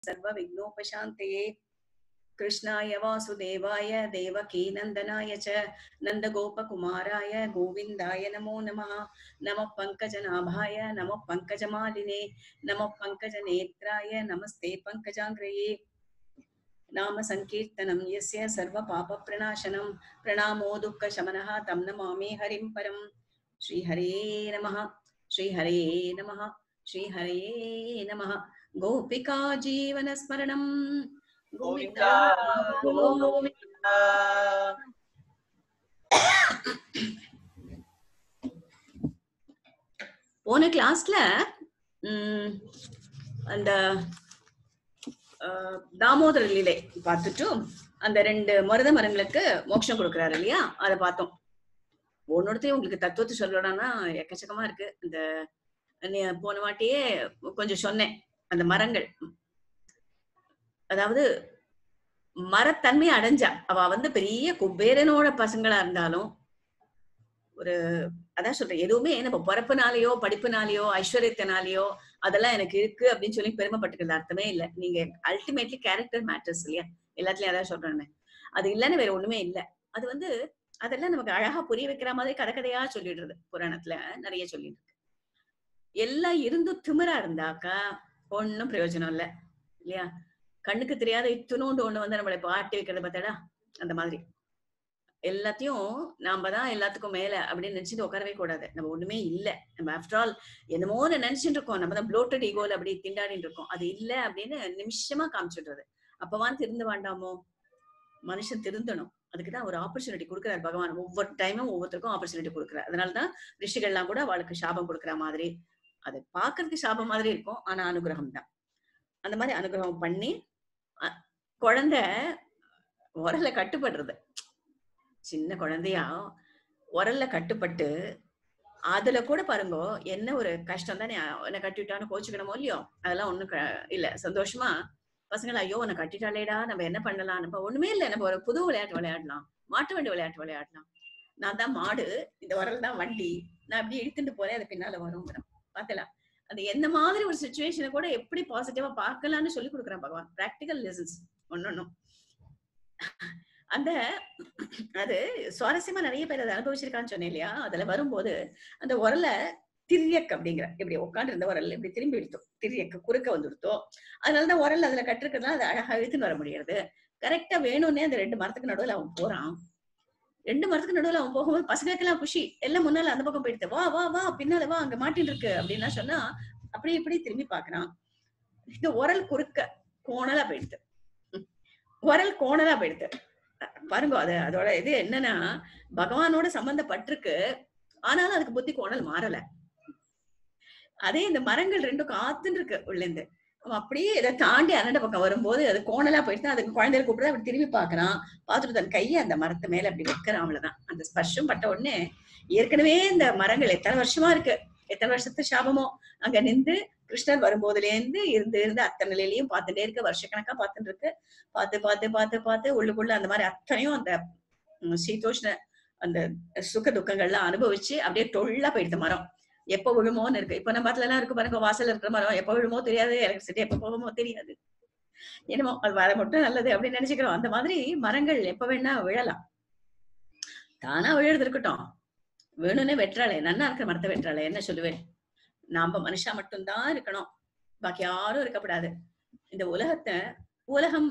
सर्वविघ्नोपशान्तये कृष्णाय वासुदेवाय देवकीनन्दनाय च नन्दगोपकुमाराय गोविन्दाय नमो नमः नमः पङ्कजनाभाय नमः पङ्कजमालिने नमः पङ्कजनेत्राय नमस्ते पङ्कजाङ्ग्रये नाम सङ्कीर्तनं यस्य सर्वपापप्रणाशनं प्रणामो दुःखशमनः तं नमामि हरिं परं श्रीहरे नमः श्रीहरे नमः श्रीहरे नमः गोपिका जीवनस्मरणं गोविन्दा गोविन्दा போன கிளாஸ்ல உம் அந்த ஆஹ், தாமோதர லீலை பார்த்துட்டு அந்த ரெண்டு மருத மரங்களுக்கு மோட்சம் கொடுக்குறாரு இல்லையா அதை பார்த்தோம் ஒன்னொருத்தையும் உங்களுக்கு தத்துவத்தை சொல்லணும்னா எக்கச்சக்கமா இருக்கு இந்த நீ- போன வாட்டியே கொஞ்சம் சொன்னேன் அந்த மரங்கள் அதாவது மரத்தன்மை அடைஞ்சா அவ வந்து பெரிய குபேரனோட பசங்களா இருந்தாலும் ஒரு அதான் சொல்றேன் எதுவுமே நம்ம பிறப்புனாலேயோ படிப்புனாலேயோ ஐஸ்வர்யத்தினாலேயோ அதெல்லாம் எனக்கு இருக்கு அப்படின்னு சொல்லி பெருமைப்பட்டுக்கிறது அர்த்தமே இல்ல நீங்க அல்டிமேட்லி கேரக்டர் மேட்டர்ஸ் இல்லையா எல்லாத்துலயும் அதான் சொல்றேன் அது இல்லைன்னு வேற ஒண்ணுமே இல்ல அது வந்து அதெல்லாம் நமக்கு அழகா புரிய வைக்கிற மாதிரி கதை கதையா சொல்லிடுறது புராணத்துல நிறைய சொல்லிட்டு இருக்கு எல்லாம் இருந்தும் திமிரா இருந்தாக்கா ஒண்ணும் பிரயோஜனம் இல்ல இல்லையா கண்ணுக்கு தெரியாத இத்துணூண்டு ஒண்ணு வந்து நம்மளை இப்ப ஆட்டி வைக்கிறத பார்த்தாடா அந்த மாதிரி எல்லாத்தையும் நாம தான் எல்லாத்துக்கும் மேல அப்படின்னு நினைச்சிட்டு உட்காரவே கூடாது நம்ம ஒண்ணுமே இல்ல நம்ம ஆஃப்டர் ஆல் என்னமோ நினைச்சிட்டு இருக்கோம் நம்ம தான் ப்ளோட்டட் ஈகோல அப்படி திண்டாடிட்டு இருக்கோம் அது இல்ல அப்படின்னு நிமிஷமா காமிச்சிடுறது அப்பவான் திருந்து வேண்டாமோ மனுஷன் திருந்தணும் அதுக்குதான் ஒரு ஆப்பர்ச்சுனிட்டி கொடுக்குறாரு பகவான் ஒவ்வொரு டைமும் ஒவ்வொருத்தருக்கும் ஆப்பர்ச்சுனிட்டி கொடுக்குறாரு அதனாலதான் ரிஷிகள்லாம் கூட அவளுக்கு சாபம் கொடுக்குற மாதிரி அது பாக்குறதுக்கு சாபம் மாதிரி இருக்கும் ஆனா அனுகிரகம் தான் அந்த மாதிரி அனுகிரகம் பண்ணி அ- குழந்தை உரல்ல கட்டுப்படுறது சின்ன குழந்தையா உரல்ல கட்டுப்பட்டு அதுல கூட பாருங்க என்ன ஒரு கஷ்டம் தானே என்ன கட்டிவிட்டான்னு கோச்சுக்கணுமோ இல்லையோ அதெல்லாம் ஒண்ணும் க- இல்ல சந்தோஷமா பசங்களை ஐயோ உன்னை கட்டிட்டாலேடா நம்ம என்ன பண்ணலாம் நம்ம ஒண்ணுமே இல்ல நம்ம ஒரு புது விளையாட்டு விளையாடலாம் மாட்டு வண்டி விளையாட்டு விளையாடலாம் நான் தான் மாடு இந்த உரல் தான் வண்டி நான் அப்படி இழுத்துட்டு போறேன் அது பின்னால வரும் பார்த்தலாம் அந்த எந்த மாதிரி ஒரு சுச்சுவேஷனை கூட எப்படி பாசிட்டிவா பார்க்கலாம்னு சொல்லி கொடுக்குறேன் பகவான் பிராக்டிக்கல் லெசன்ஸ் ஒன்னொன்னும் அந்த அது சுவாரஸ்யமா நிறைய பேர் அதை அனுபவிச்சிருக்கான்னு சொன்னேன் இல்லையா அதுல வரும்போது அந்த உரல திரியக் அப்படிங்கிற இப்படி உட்காந்து இருந்த உரல் இப்படி திரும்பி இழுத்தோம் திரியக்கு குறுக்க வந்துடுத்தோம் அதனாலதான் உரல் அதுல கட்டிருக்கிறதுனால அதை அழகா இழுத்துன்னு வர முடியாது கரெக்டா வேணும்னே அந்த ரெண்டு மரத்துக்கு நடுவுல அவன் போறான் ரெண்டு மரத்துக்கு நடுவுல அவன் போகும்போது பசங்களுக்கெல்லாம் குஷி எல்லாம் முன்னால அந்த பக்கம் போயிடுது வா வா வா பின்னால வா அங்க மாட்டின்னு இருக்கு அப்படின்னா சொன்னா அப்படி இப்படி திரும்பி பாக்குறான் இந்த உரல் குறுக்க கோணலா போயிடுது உரல் கோணலா போயிடுது பாருங்க அது அதோட இது என்னன்னா பகவானோட சம்பந்தப்பட்டிருக்கு ஆனாலும் அதுக்கு புத்தி கோணல் மாறல அதே இந்த மரங்கள் ரெண்டும் காத்துன்னு இருக்கு உள்ளேந்து அவன் அப்படியே இதை தாண்டி அண்ணட பக்கம் வரும்போது அது கோணலா போயிட்டு அதுக்கு குழந்தைய கூப்பிட்டு அப்படி திரும்பி பாக்குறான் பார்த்துட்டு தன் கையை அந்த மரத்து மேல அப்படி வைக்கிறான் அவ்வளவுதான் அந்த ஸ்பர்ஷம் பட்ட உடனே ஏற்கனவே இந்த மரங்கள் எத்தனை வருஷமா இருக்கு எத்தனை வருஷத்து சாபமோ அங்க நின்று கிருஷ்ணர் வரும்போதுல இருந்து இருந்து இருந்து அத்தனை நிலையிலையும் பார்த்துட்டே இருக்கு வருஷக்கணக்கா பார்த்துட்டு இருக்கு பார்த்து பார்த்து பார்த்து பார்த்து உள்ளுக்குள்ள அந்த மாதிரி அத்தனையும் அந்த உம், சீதோஷ்ண அந்த சுக துக்கங்கள்லாம் அனுபவிச்சு அப்படியே டொல்லா போயிடுது மரம் எப்ப விழுமோன்னு இருக்கு இப்ப நம்ம எல்லாம் இருக்கு பாருங்க வாசல்ல இருக்கிற மரம் எப்ப விழுமோ தெரியாது எலக்ட்ரிசிட்டி எப்ப போகுமோ தெரியாது என்னமோ அது வர மட்டும் நல்லது அப்படின்னு நினைச்சுக்கிறோம் அந்த மாதிரி மரங்கள் எப்ப வேணா விழலாம் தானா விழுறது இருக்கட்டும் வேணும்னே வெட்டுறாளே நன்னா இருக்கிற மரத்தை வெட்டுறாளே என்ன சொல்லுவேன் நாம மனுஷா மட்டும்தான் இருக்கணும் பாக்கி யாரும் இருக்கக்கூடாது இந்த உலகத்தை உலகம்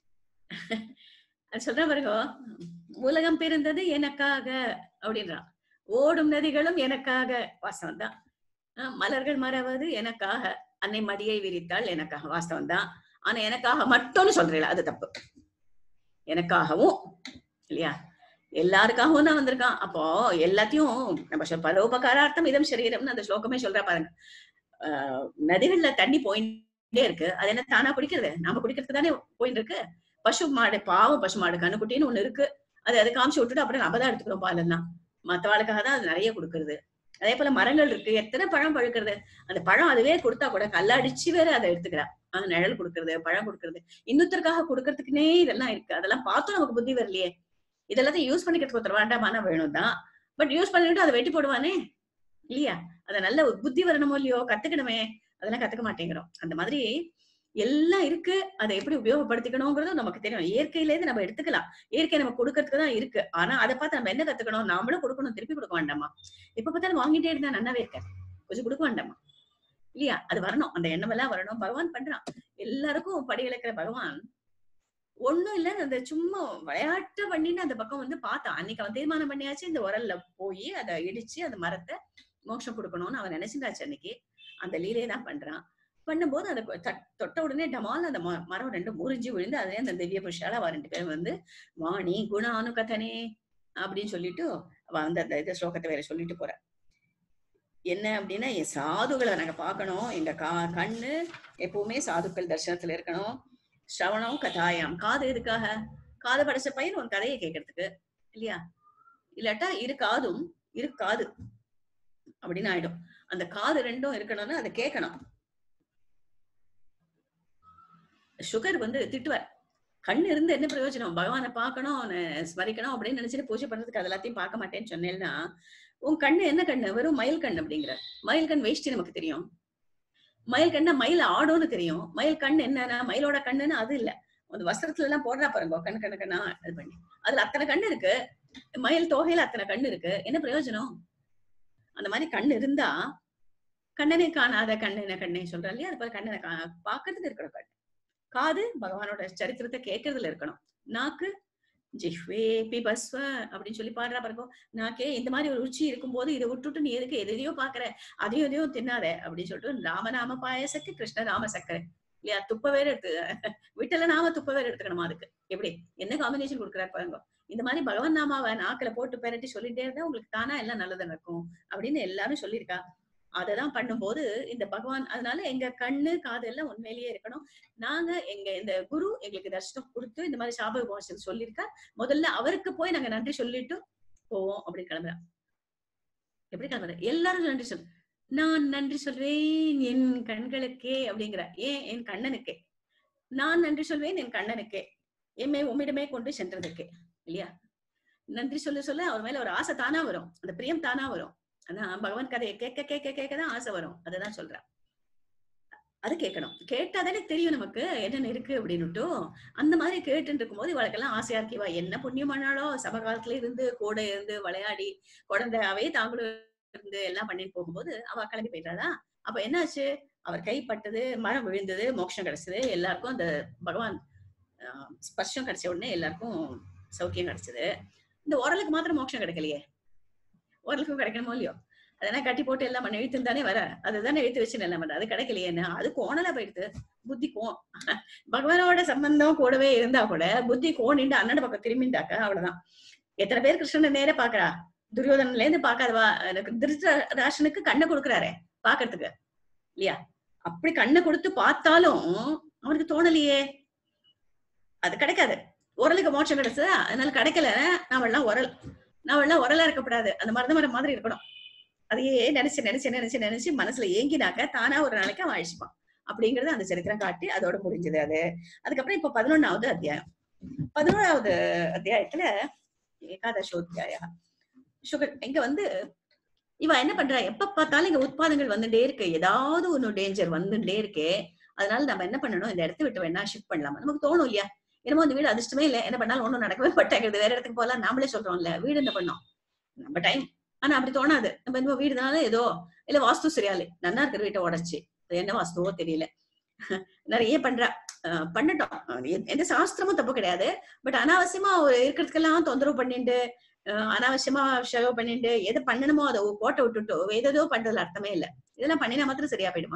அது சொல்ற பாருங்க உலகம் பிறந்தது எனக்காக அப்படின்றான் ஓடும் நதிகளும் எனக்காக வாஸ்தவம் தான் அஹ் மலர்கள் மறவது எனக்காக அன்னை மடியை விரித்தாள் எனக்காக வாஸ்தவம் தான் ஆனா எனக்காக மட்டும்னு சொல்றீங்களா அது தப்பு எனக்காகவும் இல்லையா எல்லாருக்காகவும் தான் வந்திருக்கான் அப்போ எல்லாத்தையும் நம்ம சொல் பரோபகாரார்த்தம் இதம் சரீரம்னு அந்த ஸ்லோகமே சொல்றா பாருங்க ஆஹ் நதிகள்ல தண்ணி போயிட்டே இருக்கு அது என்ன தானா குடிக்கிறது நாம குடிக்கிறதுக்கு தானே போயிட்டு இருக்கு பசு மாடு பாவம் பசு மாடு கண்ணுக்குட்டின்னு ஒண்ணு இருக்கு அது அதை காமிச்சு விட்டுட்டு அப்புறம் நம்ம தான் எடுத்துக்கிறோம் பாலெல்லாம் மத்தவாளுக்காக தான் அது நிறைய கொடுக்கறது அதே போல மரங்கள் இருக்கு எத்தனை பழம் பழுக்கிறது அந்த பழம் அதுவே கொடுத்தா கூட கல்லடிச்சு வேற அதை எடுத்துக்கிறா அது நிழல் கொடுக்கறது பழம் கொடுக்கறது இன்னொருத்தருக்காக கொடுக்கறதுக்குனே இதெல்லாம் இருக்கு அதெல்லாம் பார்த்தும் நமக்கு புத்தி வரலையே இதெல்லாத்தையும் யூஸ் பண்ணிக்கிறதுக்கு ஒருத்தர் வேண்டாமான வேணும் தான் பட் யூஸ் பண்ணிட்டு அதை வெட்டி போடுவானே இல்லையா அத நல்ல புத்தி வரணுமோ இல்லையோ கத்துக்கணுமே அதெல்லாம் கத்துக்க மாட்டேங்கிறோம் அந்த மாதிரி எல்லாம் இருக்கு அதை எப்படி உபயோகப்படுத்திக்கணுங்கிறதும் நமக்கு தெரியும் இயற்கையில இருந்து நம்ம எடுத்துக்கலாம் இயற்கை நம்ம கொடுக்கறதுக்கு தான் இருக்கு ஆனா அதை பார்த்து நம்ம என்ன கத்துக்கணும் நாமளும் கொடுக்கணும் திருப்பி கொடுக்க வேண்டாமா எப்ப பார்த்தாலும் வாங்கிட்டே இருந்தா நன்னாவே இருக்க கொஞ்சம் கொடுக்க வேண்டாமா இல்லையா அது வரணும் அந்த எண்ணம் எல்லாம் வரணும் பகவான் பண்றான் எல்லாருக்கும் படி இழக்கிற பகவான் ஒண்ணும் இல்ல அந்த சும்மா விளையாட்டு பண்ணின்னு அந்த பக்கம் வந்து பார்த்தான் அன்னைக்கு அவன் தீர்மானம் பண்ணியாச்சு இந்த உரல்ல போய் அதை இடிச்சு அந்த மரத்தை மோட்சம் கொடுக்கணும்னு அவன் நினைச்சிருந்தாச்சு அன்னைக்கு அந்த லீலையை தான் பண்றான் பண்ணும்போது அந்த கொ- தட்- தொட்ட உடனே டமால் அந்த ம- மரம் ரெண்டும் முறிஞ்சு விழுந்து அதே அந்த திவ்ய புருஷால அவ ரெண்டு பேரும் வந்து வாணி குண அனுகதனே அப்படின்னு சொல்லிட்டு அவ வந்து அந்த இது ஸ்லோகத்தை வேற சொல்லிட்டு போற என்ன அப்படின்னா என் சாதுகளை நாங்க பார்க்கணும் எங்க கா கண்ணு எப்பவுமே சாதுக்கள் தரிசனத்துல இருக்கணும் ஸ்ரவணம் கதாயம் காது எதுக்காக காது படைச்ச பையன் உன் கதையை கேட்கறதுக்கு இல்லையா இல்லாட்டா இரு காதும் இரு காது அப்படின்னு ஆயிடும் அந்த காது ரெண்டும் இருக்கணும்னா அதை கேட்கணும் சுகர் வந்து திட்டுவார் கண் இருந்து என்ன பிரயோஜனம் பகவானை பார்க்கணும் அவனை ஸ்மரிக்கணும் அப்படின்னு நினைச்சிட்டு பூஜை பண்றதுக்கு அது எல்லாத்தையும் பார்க்க மாட்டேன்னு சொன்னேன்னா உன் கண்ணு என்ன கண்ணு வெறும் மயில் கண் அப்படிங்கிற மயில் கண் வேஷ்டி நமக்கு தெரியும் மயில் கண்ணா மயில் ஆடும்னு தெரியும் மயில் கண் என்னன்னா மயிலோட கண்ணுன்னு அது இல்ல அந்த வஸ்திரத்துல எல்லாம் போடுறா பாருங்க கண்ணு கண்ணு கண்ணா இது பண்ணி அதுல அத்தனை கண்ணு இருக்கு மயில் தொகையில அத்தனை கண்ணு இருக்கு என்ன பிரயோஜனம் அந்த மாதிரி கண் இருந்தா கண்ணனை காணாத கண்ணு என்ன கண்ணே சொல்றா இல்லையா அது போல கண்ணனை கா- பாக்குறதுக்கு இருக்கணும் கண் காது பகவானோட சரித்திரத்தை கேட்கறதுல இருக்கணும் நாக்கு ஜிஹ்வே பிபஸ்வ அப்படின்னு சொல்லி பாடுறா பாருங்க நாக்கே இந்த மாதிரி ஒரு ருச்சி இருக்கும்போது இதை விட்டுட்டு நீ எதுக்கு எதையோ பாக்குற அதையும் எதையும் தின்னாத அப்படின்னு சொல்லிட்டு ராமநாம பாயசக்கு கிருஷ்ண ராம சக்கரை இல்லையா துப்ப வேற எடுத்து விட்டல நாம துப்ப வேற எடுத்துக்கணுமா அதுக்கு எப்படி என்ன காம்பினேஷன் கொடுக்குறாரு பாருங்க இந்த மாதிரி பகவான் நாமாவை நாக்குல போட்டு பெரட்டி சொல்லிட்டே இருந்தா உங்களுக்கு தானா எல்லாம் நல்லது நடக்கும் அப்படின்னு எல்லாரும் சொல்லியிருக்கா அததான் பண்ணும்போது இந்த பகவான் அதனால எங்க கண்ணு காது எல்லாம் உண்மையிலேயே இருக்கணும் நாங்க எங்க இந்த குரு எங்களுக்கு தர்ஷனம் கொடுத்து இந்த மாதிரி சாப விமோசனம் சொல்லியிருக்கா முதல்ல அவருக்கு போய் நாங்க நன்றி சொல்லிட்டு போவோம் அப்படின்னு கிளம்புறா எப்படி கிளம்புற எல்லாரும் நன்றி சொல் நான் நன்றி சொல்வேன் என் கண்களுக்கே அப்படிங்கிற ஏன் என் கண்ணனுக்கே நான் நன்றி சொல்வேன் என் கண்ணனுக்கே எம்மை உம்மிடமே கொண்டு சென்றதுக்கே இல்லையா நன்றி சொல்ல சொல்ல அவர் மேல ஒரு ஆசை தானா வரும் அந்த பிரியம் தானா வரும் அதான் பகவான் கதையை கேட்க கேட்க கேட்க தான் ஆசை வரும் அதுதான் சொல்றேன் அது கேட்கணும் கேட்டாதானே தெரியும் நமக்கு என்னென்ன இருக்கு அப்படின்னுட்டு அந்த மாதிரி கேட்டுட்டு இருக்கும்போது இவளுக்கெல்லாம் ஆசையா இருக்கு இவ என்ன புண்ணியம் பண்ணாலோ சமகாலத்துல இருந்து கூட இருந்து விளையாடி குழந்தையாவே தாங்களும் இருந்து எல்லாம் பண்ணிட்டு போகும்போது அவ கிளம்பி போயிட்டாளா அப்ப என்னாச்சு அவர் கைப்பட்டது மரம் விழுந்தது மோட்சம் கிடைச்சது எல்லாருக்கும் அந்த பகவான் ஆஹ், ஸ்பர்ஷம் கிடைச்ச உடனே எல்லாருக்கும் சௌக்கியம் கிடைச்சது இந்த உரலுக்கு மாத்திரம் மோட்சம் கிடைக்கலையே உரலுக்கும் கிடைக்கணுமோ இல்லையோ அதெல்லாம் கட்டி போட்டு எல்லாம் பண்ண எழுத்து தானே வர அதுதானே எழுத்து வச்சு எல்லாம் பண்ற அது கிடைக்கலையேன்னு அது கோணலா போயிடுது புத்தி கோ பகவானோட சம்பந்தம் கூடவே இருந்தா கூட புத்தி கோணிண்டு அண்ணன் பக்கம் திரும்பிண்டாக்க அவ்வளவுதான் எத்தனை பேர் கிருஷ்ணனை நேரே பாக்குறா துரியோதனன்ல இருந்து பாக்காதவா எனக்கு திருஷ்டராசனுக்கு கண்ணை கொடுக்குறாரே பாக்குறதுக்கு இல்லையா அப்படி கண்ணை கொடுத்து பார்த்தாலும் அவனுக்கு தோணலையே அது கிடைக்காது உரலுக்கு மோட்சம் கிடைச்சதா அதனால கிடைக்கல நாமெல்லாம் உரல் நாமெல்லாம் உரலா இருக்கப்படாது அந்த மருந்த மரம் மாதிரி இருக்கணும் அதையே நினைச்சு நினைச்சு நினைச்சு நினைச்சு மனசுல ஏங்கினாக்க தானா ஒரு நாளைக்கு அவன் அழிச்சுப்பான் அப்படிங்கறது அந்த சரித்திரம் காட்டி அதோட முடிஞ்சது அது அதுக்கப்புறம் இப்ப பதினொன்னாவது அத்தியாயம் பதினோராவது அத்தியாயத்துல ஏகாதசோத்தியாயா சுகர் இங்க வந்து இவ என்ன பண்றா எப்ப பார்த்தாலும் இங்க உட்பாதங்கள் வந்துட்டே இருக்கு ஏதாவது ஒண்ணு டேஞ்சர் வந்துட்டே இருக்கே அதனால நம்ம என்ன பண்ணணும் இந்த இடத்த விட்டு வேணா ஷிஃப்ட் பண்ணலாமா நமக்கு தோணும் இல்லையா என்னமோ இந்த வீடு அதிர்ஷ்டமே இல்ல என்ன பண்ணாலும் ஒண்ணும் நடக்கவே மாட்டேங்குது வேற இடத்துக்கு போகலாம் நாமளே சொல்றோம்ல வீடு என்ன பண்ணோம் நம்ம டைம் ஆனா அப்படி தோணாது நம்ம இந்த வீடுனால ஏதோ இல்ல வாஸ்து சரியாலே நல்லா இருக்கிற வீட்டை உடைச்சு அது என்ன வாஸ்துவோ தெரியல நிறைய பண்றா அஹ் பண்ணட்டும் அஹ் எ- எந்த சாஸ்திரமும் தப்பு கிடையாது பட் அனாவசியமா ஒரு இருக்கிறதுக்கெல்லாம் தொந்தரவு பண்ணிட்டு அஹ் அனாவசியமா செலவு பண்ணிட்டு எது பண்ணணுமோ அதை போட்ட விட்டுட்டு ஏதேதோ பண்றதுல அர்த்தமே இல்ல இதெல்லாம் பண்ணினா மாத்திரம் சரியா போயிடுமா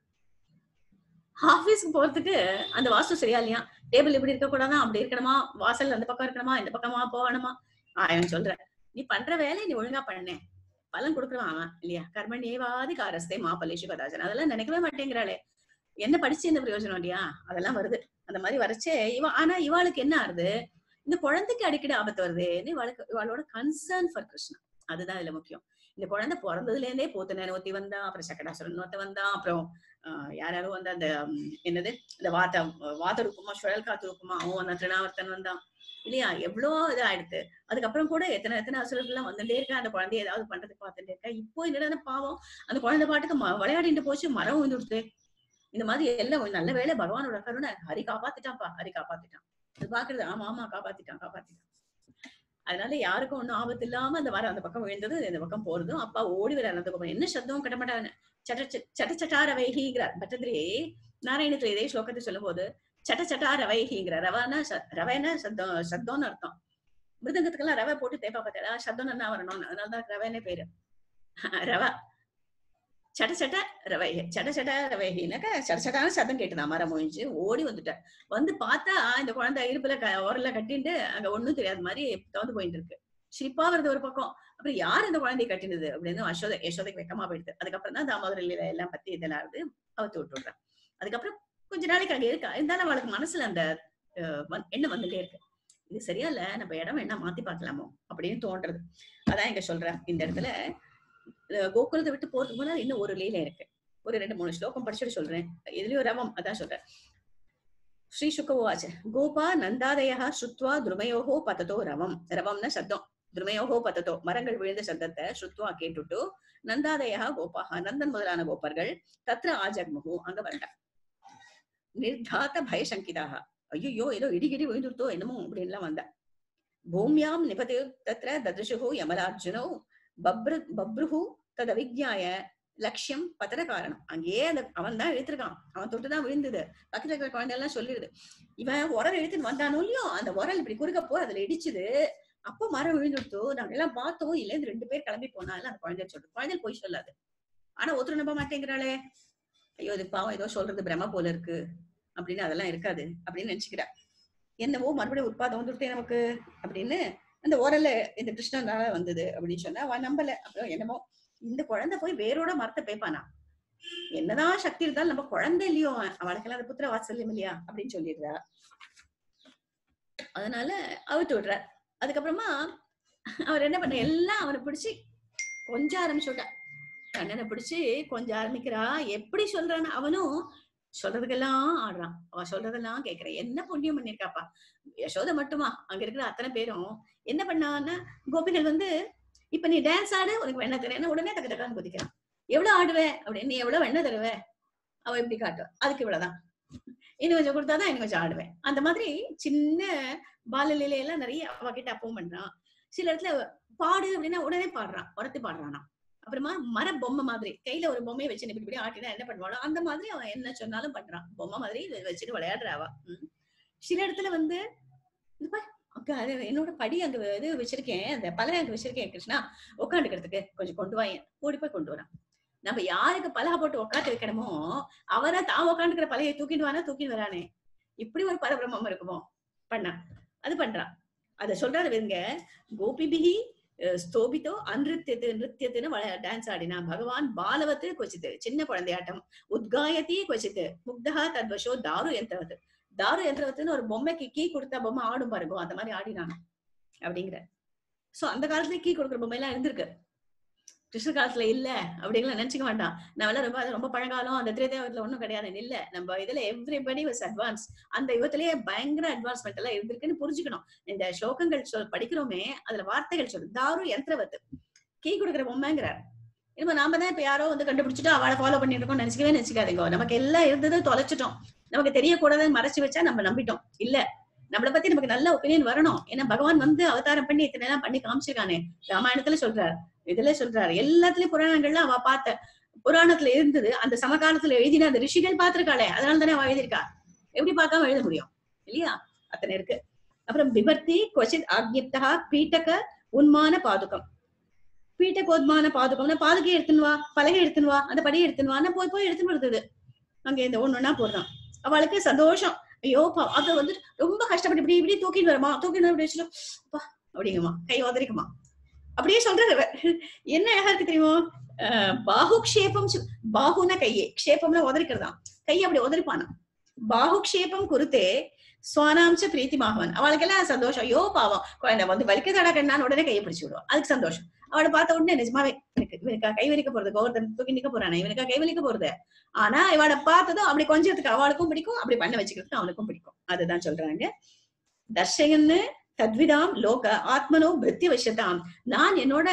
ஆபீஸ்க்கு போறதுக்கு அந்த வாஸ்து சரியா இல்லையா டேபிள் இப்படி இருக்க கூடாதா அப்படி இருக்கணுமா வாசல் அந்த பக்கம் இருக்கணுமா இந்த பக்கமா போகணுமா அவன் சொல்றேன் நீ பண்ற வேலையை நீ ஒழுங்கா பண்ணேன் பலன் கொடுக்குறவன் அவன் இல்லையா கர்மணேவாதி காரஸ்தே மாப்பலேஷு கதாஜன் அதெல்லாம் நினைக்கவே மாட்டேங்கிறாளே என்ன படிச்சு என்ன பிரயோஜனம் இல்லையா அதெல்லாம் வருது அந்த மாதிரி வரச்சே இவ ஆனா இவாளுக்கு என்ன ஆறுது இந்த குழந்தைக்கு அடிக்கடி ஆபத்து வருதுன்னு இவாளுக்கு இவாளோட கன்சர்ன் ஃபார் கிருஷ்ணா அதுதான் இதுல முக்கியம் இந்த குழந்தை பிறந்ததுல இருந்தே போத்தன நோத்தி வந்தா அப்புறம் சக்கடாசுரன் நோத்த வந்தான் அப்புறம் ஆஹ் யார் யாரும் வந்து அந்த உம், என்னது இந்த வாத்த வாத ரூபமா சுழல் காத்து ரூபமா அவன் வந்தான் திருநாவர்த்தன் வந்தான் இல்லையா எவ்வளோ இது ஆயிடுத்து அதுக்கப்புறம் கூட எத்தனை எத்தனை அசுரர்கள்லாம் வந்துட்டே இருக்கா அந்த குழந்தைய ஏதாவது பண்றதுக்கு பார்த்துட்டே இருக்கா இப்போ என்னடா பாவம் அந்த குழந்தை பாட்டுக்கு ம- விளையாடிட்டு போச்சு மரம் வந்துடுது இந்த மாதிரி எல்லாம் ஒரு நல்ல வேளை பகவானோட கருணை ஹரி காப்பாத்திட்டான்ப்பா ஹரி காப்பாத்திட்டான் அது பாக்குறது ஆமா ஆமா காப்பாத்திட்டான் காப்பாத்திட்டான் அதனால யாருக்கும் ஒண்ணும் ஆபத்து இல்லாம அந்த மரம் அந்த பக்கம் விழுந்தது இந்த பக்கம் போறதும் அப்பா ஓடி வர அந்த பக்கம் என்ன சத்தம் கட்டமாட்டான்னு சட்ட ச- சட்ட சட்டார வைகிங்கிறார் பட்டத்திலே நாராயணத்துல இதே ஸ்லோகத்தை சொல்லும் போது சட்ட சட்டார வைகிங்கிறார் ரவானா ச- ரவைனா சத்தம் சத்தம்னு அர்த்தம் மிருதங்கத்துக்கெல்லாம் ரவை போட்டு தேப்பா பார்த்தா சத்தம் என்ன வரணும்னு அதனாலதான் ரவைனே பேரு ரவா சட சட ரவை சட சட ரவைனாக்க சட சடான சத்தம் கேட்டுதான் மரம் முடிஞ்சு ஓடி வந்துட்டேன் வந்து பார்த்தா இந்த குழந்தை இடுப்புல க ஓரல கட்டிட்டு அங்க ஒண்ணும் தெரியாத மாதிரி தவந்து போயிட்டு இருக்கு சிரிப்பா வருது ஒரு பக்கம் அப்புறம் யார் இந்த குழந்தையை கட்டினது அப்படின்னு யசோதை யசோதைக்கு வெக்கமா போயிடுது அதுக்கப்புறம் தான் தாமோதர லீலை எல்லாம் பத்தி இதெல்லாம் இருந்து அவுத்து விட்டு விடுறான் அதுக்கப்புறம் கொஞ்ச நாளைக்கு அங்க இருக்கா இருந்தாலும் அவளுக்கு மனசுல அந்த அஹ், வந்- எண்ணம் வந்துட்டே இருக்கு இது சரியா இல்ல நம்ம இடம் வேணா மாத்தி பார்க்கலாமோ அப்படின்னு தோன்றது அதான் இங்க சொல்றேன் இந்த இடத்துல அஹ், கோகுலத்தை விட்டு போறதுக்கு முன்னாடி இன்னும் ஒரு லீலை இருக்கு ஒரு ரெண்டு மூணு ஸ்லோகம் படிச்சுட்டு சொல்றேன் இதுலயும் ரவம் அதான் சொல்றேன் ஸ்ரீ சுகவாச்ச கோபா நந்தாதயா ஸ்ருத்வா துருமயோகோ பததோ ரவம் ரவம்னா சத்தம் துருமயோகோ பததோ மரங்கள் விழுந்த சத்தத்தை ஸ்ருத்வா கேட்டுட்டு நந்தாதயா கோபாக நந்தன் முதலான கோப்பர்கள் தத்ர ஆஜக்முகு அங்க வரண்டா நிர்தாத்த பயசங்கிதாக ஐயோ ஏதோ இடிகிடி விழுந்துருத்தோ என்னமோ அப்படின்லாம் வந்தா பூமியாம் நிபது தத்ர ததிருஷு யமலார்ஜுனோ பப்ரு பப்ருஹு ததவிஜ்ஞாய லட்சியம் பதன காரணம் அங்கேயே அந்த அவன் தான் இழுத்திருக்கான் அவன் தொட்டுதான் விழுந்தது பக்கத்துல இருக்கிற குழந்தை எல்லாம் சொல்லிடுது இவன் உரல் இழுத்துன்னு வந்தானோ இல்லையோ அந்த உரல் இப்படி குறுக்க போ அதுல இடிச்சுது அப்போ மரம் விழுந்துடுத்து நாங்க எல்லாம் பார்த்தோம் இல்ல இந்த ரெண்டு பேர் கிளம்பி போனாலும் அந்த குழந்தை சொல்றது குழந்தை போய் சொல்லாது ஆனா ஒருத்தர் நம்ப மாட்டேங்கிறாளே ஐயோ இது பாவம் ஏதோ சொல்றது பிரம்ம போல இருக்கு அப்படின்னு அதெல்லாம் இருக்காது அப்படின்னு நினைச்சுக்கிறா என்னவோ மறுபடியும் உட்பாதம் வந்துட்டே நமக்கு அப்படின்னு அந்த ஓரல்ல இந்த கிருஷ்ணனால வந்தது அப்படின்னு சொன்னா அவ நம்பல அப்புறம் என்னமோ இந்த குழந்தை போய் வேரோட மரத்தை பேப்பானா என்னதான் சக்தி இருந்தாலும் நம்ம குழந்தை இல்லையோ அவளுக்கெல்லாம் அது புத்திர வாத்சல்யம் இல்லையா அப்படின்னு சொல்லிடுறா அதனால அவுத்து விடுறார் அதுக்கப்புறமா அவர் என்ன பண்ண எல்லாம் அவனை பிடிச்சு கொஞ்சம் ஆரம்பிச்சுட்டா கண்ணனை பிடிச்சு கொஞ்சம் ஆரம்பிக்கிறா எப்படி சொல்றான்னு அவனும் சொல்றதுக்கெல்லாம் ஆடுறான் அவ சொல்றதெல்லாம் கேக்குறான் என்ன புண்ணியம் பண்ணிருக்காப்பா யசோதை மட்டுமா அங்க இருக்கிற அத்தனை பேரும் என்ன பண்ணான்னா கோபிகள் வந்து இப்ப நீ டான்ஸ் ஆடு உனக்கு வெண்ணெய் தரேன் உடனே தக்க தக்கான்னு குதிக்கிறான் எவ்வளவு ஆடுவே அப்படின்னு நீ எவ்வளவு வெண்ணெய் தருவ அவ இப்படி காட்டுவா அதுக்கு இவ்வளவுதான் இன்னும் கொஞ்சம் கொடுத்தாதான் இன்னும் கொஞ்சம் ஆடுவேன் அந்த மாதிரி சின்ன பாலலீலை எல்லாம் நிறைய அவகிட்ட அப்பவும் பண்றான் சில இடத்துல பாடு அப்படின்னா உடனே பாடுறான் உரத்து பாடுறானா அப்புறமா மர பொம்மை மாதிரி கையில ஒரு பொம்மையை வச்சு இப்படி இப்படி ஆட்டினா என்ன பண்ணுவாளோ அந்த மாதிரி அவன் என்ன சொன்னாலும் பண்றான் பொம்மை மாதிரி இதை வச்சுட்டு விளையாடுறாவா உம். சில இடத்துல வந்து இது பாரு, அக்கா அது என்னோட படி அங்க இது வச்சிருக்கேன் அந்த பலகை அங்க வச்சிருக்கேன் கிருஷ்ணா உட்காந்துக்கிறதுக்கு கொஞ்சம் கொண்டு வாங்க ஓடி போய் கொண்டு வரான் நம்ம யாருக்கு பலகை போட்டு உட்காந்து வைக்கணுமோ அவரை தான் உட்காந்துக்கிற பலகையை தூக்கிட்டு வானா தூக்கிட்டு வரானே இப்படி ஒரு பரபிரம்மம் இருக்குமோ பண்ணா அது பண்றான் அத சொல்றாரு வெங்க கோபிபிகி அஹ், ஸ்தோபித்தோ அன்றித்தியத்து நிருத்தியத்துன்னு டான்ஸ் ஆடினா பகவான் பாலவத்து கொச்சித்து சின்ன குழந்தையாட்டம் உத்காயத்தி கொச்சித்து முக்தா தத்வசோ தாரு யந்திரவத்து தாரு யந்திரவத்துன்னு ஒரு பொம்மைக்கு கீ கொடுத்தா பொம்மை ஆடும் பாருங்க அந்த மாதிரி ஆடினான் அப்படிங்கிற சோ அந்த காலத்துல கீ கொடுக்குற பொம்மை எல்லாம் இருந்திருக்கு கிருஷ்ண காலத்துல இல்ல அப்படிங்கலாம் நினைச்சுக்க வேண்டாம் நம்ம எல்லாம் ரொம்ப அது ரொம்ப பழங்காலம் அந்த திரேதேவத்துல ஒண்ணும் கிடையாது இல்ல நம்ம இதுல எவ்ரிபடி வாஸ் அட்வான்ஸ் அந்த யுகத்திலேயே பயங்கர அட்வான்ஸ்மெண்ட் எல்லாம் இருந்திருக்குன்னு புரிஞ்சுக்கணும் இந்த ஸ்லோகங்கள் சொல் படிக்கிறோமே அதுல வார்த்தைகள் சொல்லு தாரு யந்திரவத்து கீ கொடுக்குற பொம்மைங்கிறார் இனிமே நாம தான் இப்ப யாரோ வந்து கண்டுபிடிச்சிட்டு அவளை ஃபாலோ பண்ணிட்டு இருக்கோம் நினைச்சுக்கவே நினைச்சுக்காதீங்க நமக்கு எல்லாம் இருந்தது தொலைச்சிட்டோம் நமக்கு தெரியக்கூடாதுன்னு மறைச்சு வச்சா நம்ம நம்பிட்டோம் இல்ல நம்மளை பத்தி நமக்கு நல்ல ஒப்பீனியன் வரணும் ஏன்னா பகவான் வந்து அவதாரம் பண்ணி இத்தனை எல்லாம் பண்ணி காமிச்சிருக்கானே ராமாயணத்துல சொல்றாரு இதுல சொல்றாரு எல்லாத்துலயும் புராணங்கள்ல அவ பார்த்த புராணத்துல இருந்தது அந்த சமகாலத்துல எழுதின அந்த ரிஷிகள் பார்த்திருக்காளே அதனால தானே அவ எழுதியிருக்கா எப்படி பார்க்காம எழுத முடியும் இல்லையா அத்தனை இருக்கு அப்புறம் விபர்த்தி கொச்சித் ஆக்ஞிப்தா பீட்டக உன்மான பாதுகம் பீட்டகோத்மான பாதுகம்னா பாதுகை எடுத்துன்னு வா பலகை எடுத்துன்னு வா அந்த படியை எடுத்துன்னு வான்னா போய் போய் எடுத்துன்னு வருது அங்க இந்த ஒண்ணுன்னா போடுறான் அவளுக்கு சந்தோஷம் ஐயோ பா- அத வந்து ரொம்ப கஷ்டப்பட்டு இப்படி இப்படி தூக்கிட்டு வரமா தூக்கிட்டு அப்படி வச்சுட்டு அப்பா அப்படிங்கம்மா கை உதறிக்குமா அப்படியே சொல்றது அவ. என்ன அழகா இருக்கு தெரியுமோ அஹ் பாஹு க்ஷேபம் சு- பாஹுனா கையே க்ஷேபம்னா உதறிக்கிறதாம் கை அப்படி உதறிப்பானா பாஹு க்ஷேபம் குருத்தே சுவானாம்ச பிரீத்தி மாகவன் அவளுக்கெல்லாம் சந்தோஷம் ஐயோ பாவம் குழந்தை வந்து வலிக்கதாடா கண்ணான்னு உடனே கையை பிடிச்சு விடுவான் அதுக்கு சந்தோஷம் அவளை பார்த்த உடனே நிஜமாவே எனக்கு இவனுக்கா கை வலிக்க போறது கோவர்தன் தூக்கி நிக்க போறானே இவனுக்கா கை வலிக்க போறது ஆனா இவளை பார்த்ததும் அப்படி கொஞ்சத்துக்கு அவளுக்கும் பிடிக்கும் அப்படி பண்ண வச்சுக்கிறதுக்கு அவனுக்கும் பிடிக்கும் அதுதான் சொல்றாங்க தர்ஷயன்னு தத்விதாம் லோக ஆத்மனோ பிருத்திய வசதாம் நான் என்னோட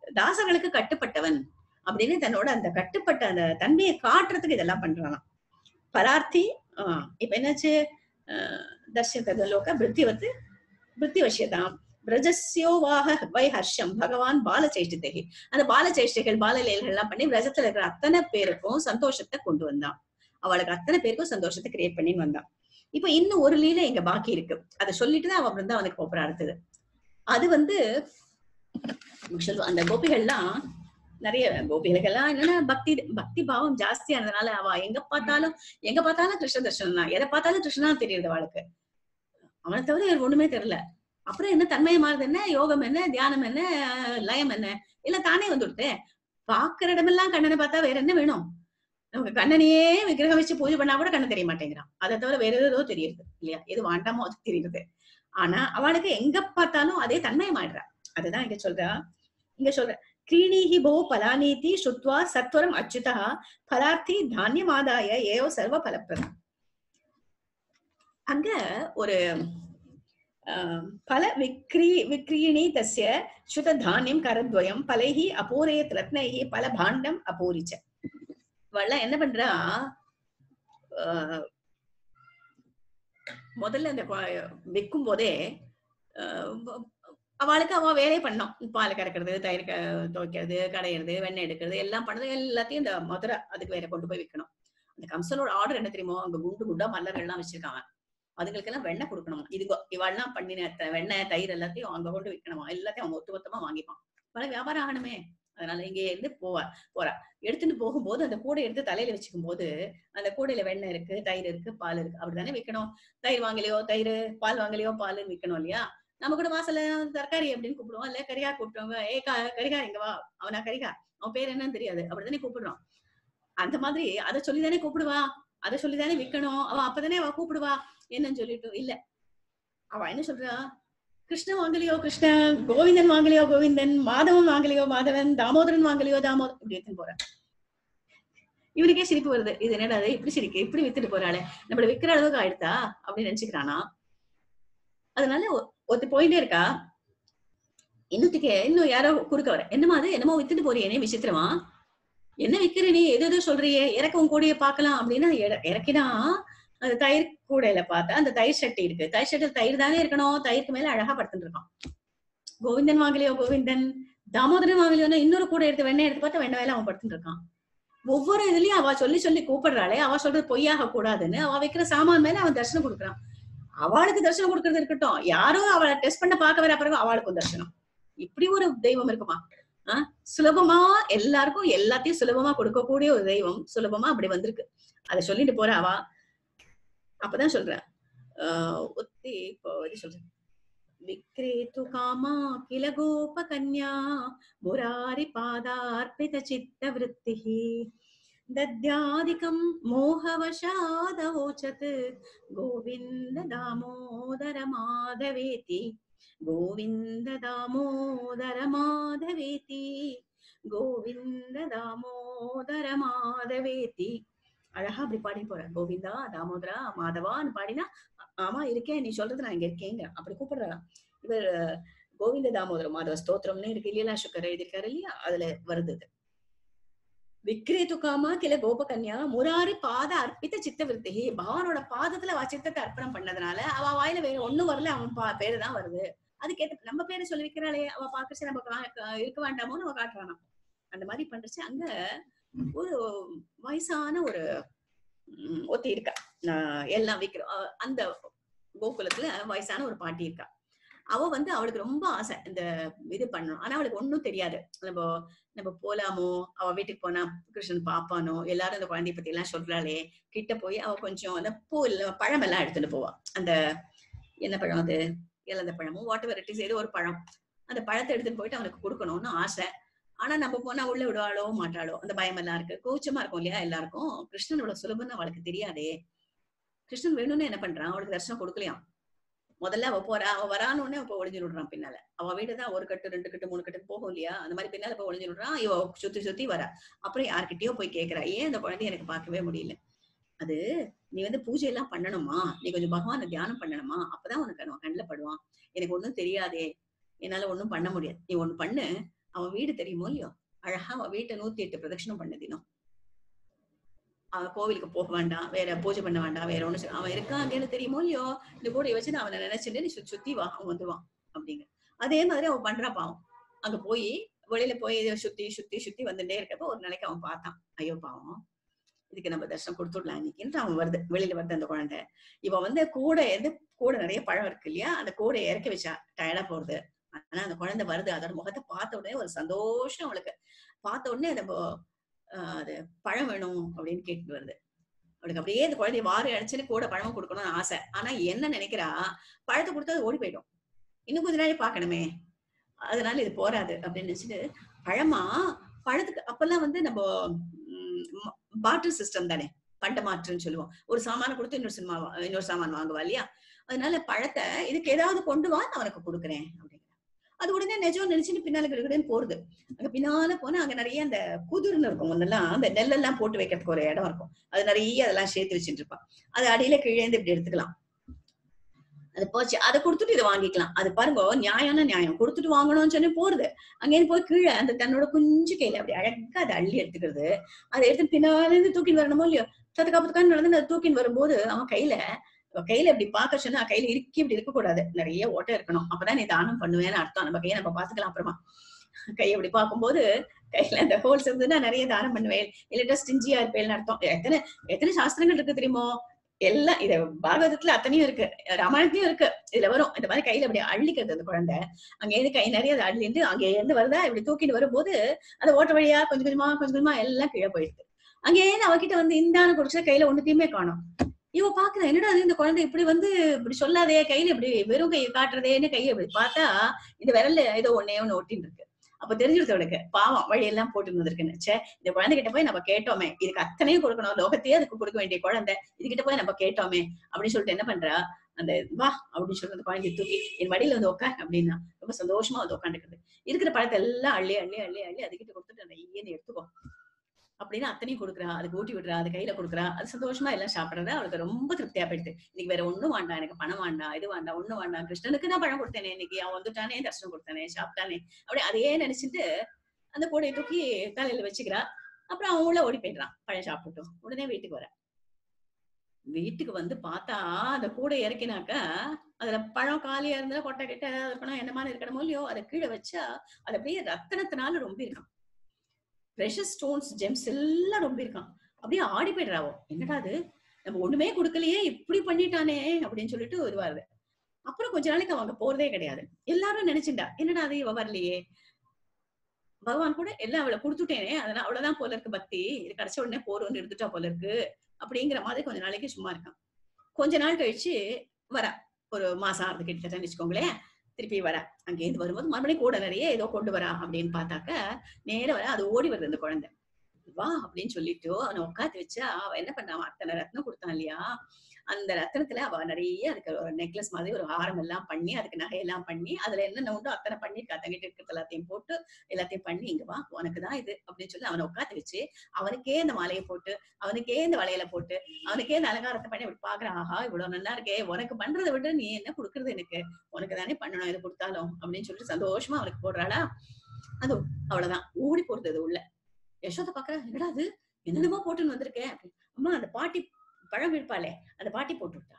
தாசர்களுக்கு கட்டுப்பட்டவன் அப்படின்னு தன்னோட அந்த கட்டுப்பட்ட அந்த தன்மையை காட்டுறதுக்கு இதெல்லாம் பண்றானாம் பரார்த்தி ஆஹ் இப்ப என்னாச்சு ஆஹ் தர்ஷித்தது லோக பிருத்திவத்து பிருத்திவசியதாம் பிரஜஸ்யோவாக வை ஹர்ஷம் பகவான் பாலச்சேஷ்டிதகி அந்த பாலச்சேஷ்டிகள் பாலலீலைகள் எல்லாம் பண்ணி பிரஜத்துல இருக்கிற அத்தனை பேருக்கும் சந்தோஷத்தை கொண்டு வந்தான் அவளுக்கு அத்தனை பேருக்கும் சந்தோஷத்தை கிரியேட் பண்ணி வந்தான் இப்ப இன்னும் ஒரு லீலை இங்க பாக்கி இருக்கு அதை சொல்லிட்டு தான் அவ பிருந்தாவனுக்கு போப்புற அடுத்தது அது வந்து சொல்லுவா, அந்த கோபிகள்லாம் நிறைய கோபிகளுக்கெல்லாம் என்னன்னா பக்தி பக்தி பாவம் ஜாஸ்தியானதுனால அவ எங்க பார்த்தாலும் எங்க பார்த்தாலும் கிருஷ்ண தர்ஷனம் தான் எதை பார்த்தாலும் கிருஷ்ணனா தெரியுது அவளுக்கு அவனை தவிர வேற ஒண்ணுமே தெரியல அப்புறம் என்ன தன்மயமானது என்ன யோகம் என்ன தியானம் என்ன அஹ் லயம் என்ன எல்லாம் தானே வந்துடுதே பாக்குற இடமெல்லாம் கண்ணனை பார்த்தா வேற என்ன வேணும் நமக்கு கண்ணனையே விக்கிரகம் வச்சு பூஜை பண்ணா கூட கண்ணு தெரிய மாட்டேங்கிறான் அதை தவிர வேற ஏதோ தெரியுது இல்லையா எது வேண்டாமோ அது தெரியுது ஆனா அவளுக்கு எங்க பார்த்தாலும் அதே தன்மயமாயிடுறா அதுதான் இங்க சொல்றா இங்க சொல்ற கிரீணீஹி போ பலானீதி சுத்வா சத்வரம் அச்சுதா பலார்த்தி தானியமாதாய ஏவ சர்வ பலப்பிரதம் அங்க ஒரு ஆஹ், பல விக்ரி விக்ரீணி தஸ்ய சுத தானியம் கரத்வயம் பலைஹி அபூரயத் ரத்னைஹி பல பாண்டம் அபூரிச்ச இவெல்லாம் என்ன பண்றா ஆஹ், முதல்ல அந்த கொ- விற்கும் போதே ஆஹ், அவளுக்கு அவ வேலையை பண்ணோம் பால் கறக்கிறது தயிர் க- துவைக்கிறது கடையிறது வெண்ணெய் எடுக்கிறது எல்லாம் பண்ணது எல்லாத்தையும் இந்த மதுரை அதுக்கு வேற கொண்டு போய் விற்கணும் அந்த கம்சனோட ஆர்டர் என்ன தெரியுமோ அங்க குண்டு குண்டா மல்லர்கள் எல்லாம் வச்சிருக்காங்க அதுங்களுக்கெல்லாம் வெண்ணெய் கொடுக்கணும் இது இவாள்லாம் பண்ணின த- வெண்ணெய் தயிர் எல்லாத்தையும் அங்க கொண்டு விற்கணுமா எல்லாத்தையும் அவங்க ஒத்து மொத்தமா வாங்கிப்பான் பல வியாபாரம் ஆகணுமே அதனால இங்க இருந்து போவா போறா எடுத்துட்டு போகும்போது அந்த கூடை எடுத்து தலையில வச்சுக்கும் போது அந்த கூடையில வெண்ணெய் இருக்கு தயிர் இருக்கு பால் இருக்கு அப்படிதானே விற்கணும் தயிர் வாங்கலையோ தயிர் பால் வாங்கலையோ பால் விற்கணும் இல்லையா நம்ம கூட வாசல்ல தர்காரி அப்படின்னு கூப்பிடுவோம் இல்ல கரிகா கூப்பிட்டவங்க ஏ கா கரிகா இங்க வா அவனா கரிகா அவன் பேர் என்னன்னு தெரியாது அப்படிதானே கூப்பிடுறோம் அந்த மாதிரி அதை சொல்லிதானே கூப்பிடுவா அதை சொல்லிதானே விற்கணும் அவ அப்பதானே அவ கூப்பிடுவா என்னன்னு சொல்லிட்டு இல்ல அவ என்ன சொல்றா கிருஷ்ணன் வாங்கலையோ கிருஷ்ணன் கோவிந்தன் வாங்கலையோ கோவிந்தன் மாதவன் வாங்கலையோ மாதவன் தாமோதரன் வாங்கலையோ தாமோதரன் இப்படி எடுத்துன்னு போற இவனுக்கே சிரிப்பு வருது இது என்னடா இது இப்படி சிரிக்கு இப்படி வித்துட்டு போறாளே நம்மள விக்கிற அளவுக்கு ஆயிடுதா அப்படின்னு நினைச்சுக்கிறானா அதனால ஒ- ஒருத்தி போயிட்டே இருக்கா இன்னொத்துக்கு இன்னும் யாரோ குறுக்க வர என்னமா அது என்னமோ வித்துட்டு போறியேனே விசித்திரமா என்ன விக்கிற நீ எது எதோ சொல்றியே இறக்க உன் கூடயே பார்க்கலாம் அப்படின்னா இற- இறக்கினா அந்த தயிர் கூடையில பார்த்தா அந்த தயிர் சட்டி இருக்கு தயிர் சட்டியில் தயிர் தானே இருக்கணும் தயிருக்கு மேல அழகா படுத்துட்டு இருக்கான் கோவிந்தன் வாங்கலையோ கோவிந்தன் தாமோதரன் வாங்கலையோன்னா இன்னொரு கூடை எடுத்து வெண்ணெய் எடுத்து பார்த்தா வெண்ணெய் மேல அவன் படுத்துட்டு இருக்கான் ஒவ்வொரு இதுலயும் அவ சொல்லி சொல்லி கூப்பிடுறாளே அவ சொல்றது பொய்யாக கூடாதுன்னு அவ வைக்கிற சாமான் மேல அவன் தரிசனம் கொடுக்குறான் அவளுக்கு தரிசனம் கொடுக்கறது இருக்கட்டும் யாரோ அவளை டெஸ்ட் பண்ண பார்க்க வர பிறகு அவளுக்கும் தரிசனம் இப்படி ஒரு தெய்வம் இருக்குமா ஆஹ் சுலபமா எல்லாருக்கும் எல்லாத்தையும் சுலபமா கொடுக்கக்கூடிய ஒரு தெய்வம் சுலபமா அப்படி வந்திருக்கு அதை சொல்லிட்டு போற அவ அப்பதான் சொல்றேன் ஆஹ் ஒத்தி இப்போ இது சொல்றேன் விக்ரேத்து காமா கில கோப கன்யா முராரி பாதார்ப்பித சித்த விருத்திஹி दद्यादिकं मोहवशादवोचत् गोविन्द दामोदर माधवेति गोविन्द दामोदर माधवेति கோவிந்த தாமோதர மாதவேதி அழகா அப்படி பாடி போற கோவிந்தா தாமோதரா மாதவான்னு பாடினா "ஆ- ஆமா இருக்கேன் நீ சொல்றது நான் இங்க இருக்கேங்க அப்படி கூப்பிடுறாராம் இவர் அஹ், கோவிந்த தாமோதர மாதவ ஸ்தோத்திரம்னு இருக்கு இல்லையா சுக்கர் எழுதியிருக்காரு இல்லையா அதுல வருது இது. விக்ரேது காமா கில கோபகன்யா முராரி பாத அர்ப்பித்த சித்த விருத்தி பகவானோட பாதத்துல அவ சித்தத்தை அர்ப்பணம் பண்ணதுனால அவ வாயில வேற ஒண்ணும் வரல அவன் பா பேரு தான் வருது அதுக்கேத்த நம்ம பேரை சொல்லி வைக்கிறாளே அவ பாக்கச்சு நம்ம கா- கா- இருக்க வேண்டாமோன்னு அவ காட்டுறானா அந்த மாதிரி பண்றச்சு அங்க ஒரு வயசான ஒரு ம், ஒருத்தி இருக்கா நான் எல்லாம் விக்கிறோம் அ- அந்த கோகுலத்துல வயசான ஒரு பாட்டி இருக்கா அவ வந்து அவளுக்கு ரொம்ப ஆசை இந்த இது பண்ணணும் ஆனா அவளுக்கு ஒண்ணும் தெரியாது நம்ம நம்ம போலாமோ அவ வீட்டுக்கு போனா கிருஷ்ணன் பாப்பானோ எல்லாரும் அந்த குழந்தைய பத்தி எல்லாம் சொல்றாளே கிட்ட போய் அவ கொஞ்சம் அந்த பூ இல்ல பழம் எல்லாம் எடுத்துட்டு போவா அந்த என்ன பழம் அது இலந்த பழமும் வாட் எவர் இட் இஸ் ஏதோ ஒரு பழம் அந்த பழத்தை எடுத்துட்டு போயிட்டு அவனுக்கு கொடுக்கணும்னு ஆசை ஆனா நம்ம போனா உள்ள விடுவாளோ மாட்டாளோ அந்த பயம் எல்லாம் இருக்கு கூச்சமா இருக்கும் இல்லையா எல்லாருக்கும் கிருஷ்ணன் இவ்வளவு சுலபம்னு அவளுக்கு தெரியாதே கிருஷ்ணன் வேணும்னு என்ன பண்றான் அவளுக்கு தரிசனம் கொடுக்கலையாம் முதல்ல அவ போறா அவ வரான்னு உடனே அவ போய் ஒளிஞ்சு விடுறான் பின்னால அவ வீடுதான் ஒரு கட்டு ரெண்டு கட்டு மூணு கட்டு போகும் இல்லையா அந்த மாதிரி பின்னால போய் ஒளிஞ்சு விடுறான் இவ சுத்தி சுத்தி வரா அப்புறம் யார்கிட்டயோ போய் கேக்குறா ஏன் அந்த குழந்தைய எனக்கு பார்க்கவே முடியல அது நீ வந்து பூஜை எல்லாம் பண்ணணுமா நீ கொஞ்சம் பகவானை தியானம் பண்ணணுமா அப்பதான் உனக்கு அவன் கண்ணில் படுவான் எனக்கு ஒண்ணும் தெரியாதே என்னால ஒண்ணும் பண்ண முடியாது நீ ஒண்ணு பண்ணு அவன் வீடு தெரியுமோ இல்லையோ அழகா அவன் வீட்டை நூத்தி எட்டு பிரதட்சணம் பண்ண தினம் அவன் கோவிலுக்கு போக வேண்டாம் வேற பூஜை பண்ண வேண்டாம் வேற ஒண்ணு செய்ய- அவன் இருக்கான் அப்படின்னு தெரியுமோ இல்லையோ இந்த கூடையை வச்சு நான் அவனை நினைச்சுட்டு நீ சுத்தி சுத்தி வா அவன் வந்துருவான் அப்படிங்க அதே மாதிரி அவன் பண்றா பாவம் அங்க போய் வெளியில போய் இதை சுத்தி சுத்தி சுத்தி வந்துட்டே இருக்கப்ப ஒரு நாளைக்கு அவன் பார்த்தான் ஐயோ பாவம் இதுக்கு நம்ம தர்ஷனம் கொடுத்துடலாம் இன்னைக்குன்ட்டு அவன் வருது வெளியில வருது அந்த குழந்தை இவன் வந்து கூடை எது கூட நிறைய பழம் இருக்கு இல்லையா அந்த கூடையை இறக்கி வச்சா டயர்டா போறது ஆனா அந்த குழந்தை வருது அதோட முகத்தை பார்த்த உடனே ஒரு சந்தோஷம் அவளுக்கு பார்த்த உடனே அது போ- ஆஹ் அது பழம் வேணும் அப்படின்னு கேட்டு வருது அவளுக்கு அப்படியே அந்த குழந்தைய வாரி அடிச்சுன்னு கூட பழமும் கொடுக்கணும்னு ஆசை ஆனா என்ன நினைக்கிறா பழத்தை கொடுத்தா அது ஓடி போயிடும் இன்னும் கொஞ்ச நாளே பார்க்கணுமே அதனால இது போராது அப்படின்னு நினைச்சிட்டு பழமா பழத்துக்கு அப்பெல்லாம் வந்து நம்ம பாட்டில் சிஸ்டம் தானே பண்ட மாற்றுன்னு சொல்லுவோம் ஒரு சாமான கொடுத்து இன்னொரு சினிமா இன்னொரு சாமான் வாங்குவா இல்லையா அதனால பழத்தை இதுக்கு ஏதாவது கொண்டு வா நான் உனக்கு கொடுக்குறேன் அப்படிங்கிற அது உடனே நிஜம் நினைச்சுட்டு பின்னால கிடக்குன்னு போறது அங்க பின்னால போனா அங்க நிறைய அந்த குதிர்னு இருக்கும் முன்னெல்லாம் அந்த நெல்லெல்லாம் போட்டு வைக்கிறதுக்கு ஒரு இடம் இருக்கும் அது நிறைய அதெல்லாம் சேர்த்து வச்சுட்டு இருப்பான் அது அடியில கீழே இருந்து இப்படி எடுத்துக்கலாம் அது போச்சு அதை கொடுத்துட்டு இதை வாங்கிக்கலாம் அது பாருங்க நியாயம்னா நியாயம் கொடுத்துட்டு வாங்கணும்னு சொல்லி போறது அங்கேயிருந்து போய் கீழே அந்த தன்னோட குஞ்சு கையில அப்படி அழகா அதை அள்ளி எடுத்துக்கிறது அதை எடுத்து பின்னால இருந்து தூக்கின்னு வரணுமோ இல்லையோ சத்துக்காப்பத்துக்கான நடந்து அதை தூக்கின்னு வரும்போது அவன் கையில அவன் கையில இப்படி பார்க்க சொன்னா கையில இறுக்கி இப்படி இருக்கக்கூடாது நிறைய ஓட்டை இருக்கணும் அப்பதான் நீ தானம் பண்ணுவேன்னு அர்த்தம் நம்ம கையை நம்ம பாத்துக்கலாம் அப்புறமா கையை இப்படி பார்க்கும்போது கையில அந்த ஹோல்ஸ் இருந்ததுன்னா நிறைய தானம் பண்ணுவேன் இல்லட்டா ஸ்டிஞ்சியா இருப்பேன்னு அர்த்தம் எத்தனை எத்தனை சாஸ்திரங்கள் இருக்கு தெரியுமோ எல்லாம் இது பாகவதத்துல அத்தனையும் இருக்கு ராமாயணத்தையும் இருக்கு இதுல வரும் இந்த மாதிரி கையில அப்படி அள்ளிக்கிறது அந்த குழந்தை அங்க இருந்து கை நிறைய அதை அள்ளிட்டு அங்க இருந்து வருதா இப்படி தூக்கிட்டு வரும்போது அந்த ஓட்ட வழியா கொஞ்சம் கொஞ்சமா கொஞ்சம் கொஞ்சமா எல்லாம் கீழே போயிடுது அங்கே இருந்து அவகிட்ட வந்து இந்தான குடிச்சா கையில ஒண்ணுத்தையுமே காணும் இவ பாக்குறா என்னடா இது இந்த குழந்தை இப்படி வந்து இப்படி சொல்லாதே கையில இப்படி வெறும் கையை காட்டுறதேன்னு கையை இப்படி பார்த்தா இந்த விரல்ல ஏதோ ஒன்னே ஒண்ணு ஒட்டின்னு இருக்கு அப்ப தெரிஞ்சிருது அவளுக்கு பாவம் வழியெல்லாம் போட்டு வந்திருக்குன்னு ச்சே இந்த குழந்தைகிட்ட போய் நம்ம கேட்டோமே இதுக்கு அத்தனையும் கொடுக்கணும் லோகத்தையே அதுக்கு கொடுக்க வேண்டிய குழந்தை இதுகிட்ட போய் நம்ம கேட்டோமே அப்படின்னு சொல்லிட்டு என்ன பண்றா அந்த வா அப்படின்னு சொல்லிட்டு அந்த குழந்தைய தூக்கி என் மடியில வந்து உட்கார் அப்படின்னா ரொம்ப சந்தோஷமா வந்து உட்காந்துக்கிறது இருக்கிற பழத்தை எல்லாம் அள்ளி அள்ளி அள்ளி அள்ளி அதுகிட்ட கொடுத்துட்டு அந்த ஈயன்னு எடுத்துக்கோ அப்படின்னு அத்தனையும் கொடுக்குறா அதுக்கு ஊட்டி விடுறா அது கையில கொடுக்குறா அது சந்தோஷமா எல்லாம் சாப்பிடுறது அவளுக்கு ரொம்ப திருப்தியா போயிடுது இன்னைக்கு வேற ஒண்ணும் வேண்டாம் எனக்கு பணம் வேண்டாம் இது வேண்டாம் ஒண்ணும் வேண்டாம் கிருஷ்ணனுக்கு நான் பழம் கொடுத்தேனே இன்னைக்கு அவன் வந்துட்டானே தர்ஷனம் கொடுத்தானே சாப்பிட்டானே அப்படி அதையே நினைச்சிட்டு அந்த கூடையை தூக்கி தலையில வச்சுக்கிறா அப்புறம் அவன் உள்ள ஓடி போயிடுறான் பழம் சாப்பிட்டுட்டும் உடனே வீட்டுக்கு வர வீட்டுக்கு வந்து பார்த்தா அந்த கூடை இறக்கினாக்கா அதுல பழம் காலியா இருந்தா கொட்டை கிட்ட இருக்கணும் என்ன மாதிரி இருக்கணுமோ இல்லையோ அதை கீழே வச்சா அது அப்படியே ரத்தனத்தினால ரொம்ப இருக்கான் ப்ரெஷஸ் ஸ்டோன்ஸ் ஜெம்ஸ் எல்லாம் ரொம்ப இருக்கான் அப்படியே ஆடி போயிடுறாவோ என்னடா அது நம்ம ஒண்ணுமே கொடுக்கலையே இப்படி பண்ணிட்டானே அப்படின்னு சொல்லிட்டு இதுவாருது அப்புறம் கொஞ்ச நாளைக்கு அவங்க போறதே கிடையாது எல்லாரும் நினைச்சுண்டா என்னடா அது இவ வரலையே பகவான் கூட எல்லாம் அவளை கொடுத்துட்டேனே அதனால அவ்வளவுதான் போல இருக்கு பக்தி இது கிடைச்ச உடனே போறோம்னு எடுத்துட்டா போல இருக்கு அப்படிங்கிற மாதிரி கொஞ்ச நாளைக்கு சும்மா இருக்கான் கொஞ்ச நாள் கழிச்சு வரா ஒரு மாசம் ஆறுது கிட்டத்தட்ட வச்சுக்கோங்களேன் திருப்பி வரா அங்கேருந்து வரும்போது மறுபடியும் கூட நிறைய ஏதோ கொண்டு வரா அப்படின்னு பார்த்தாக்க நேர வர அது ஓடி வருது அந்த குழந்தை வா அப்படின்னு சொல்லிட்டு அவனை உட்காந்து வச்சா அவ என்ன பண்ணா அவன் அத்தனை ரத்னம் கொடுத்தான் இல்லையா அந்த ரத்னத்துல அவ நிறைய அதுக்கு ஒரு நெக்லஸ் மாதிரி ஒரு ஹாரம் எல்லாம் பண்ணி அதுக்கு நகையெல்லாம் பண்ணி அதுல என்னென்ன உண்டோ அத்தனை பண்ணி தங்கிட்டு இருக்கிறது எல்லாத்தையும் போட்டு எல்லாத்தையும் பண்ணி இங்க வா உனக்கு தான் இது அப்படின்னு சொல்லி அவனை உட்காந்து வச்சு அவனுக்கே இந்த மாலையை போட்டு அவனுக்கே இந்த வளையல போட்டு அவனுக்கே இந்த அலங்காரத்தை பண்ணி அப்படி பாக்குறான் ஆஹா இவ்வளவு நல்லா இருக்கே உனக்கு பண்றதை விட நீ என்ன கொடுக்கறது எனக்கு உனக்கு தானே பண்ணணும் இது கொடுத்தாலும் அப்படின்னு சொல்லிட்டு சந்தோஷமா அவனுக்கு போடுறாளா அது அவ்வளவுதான் ஓடி போறது அது உள்ள யசோத பாக்குறா என்னடா அது என்னென்னமோ போட்டுன்னு வந்திருக்கேன் அப்படின்னு. அம்மா அந்த பாட்டி பழம் விற்பாளே அந்த பாட்டி போட்டு விட்டா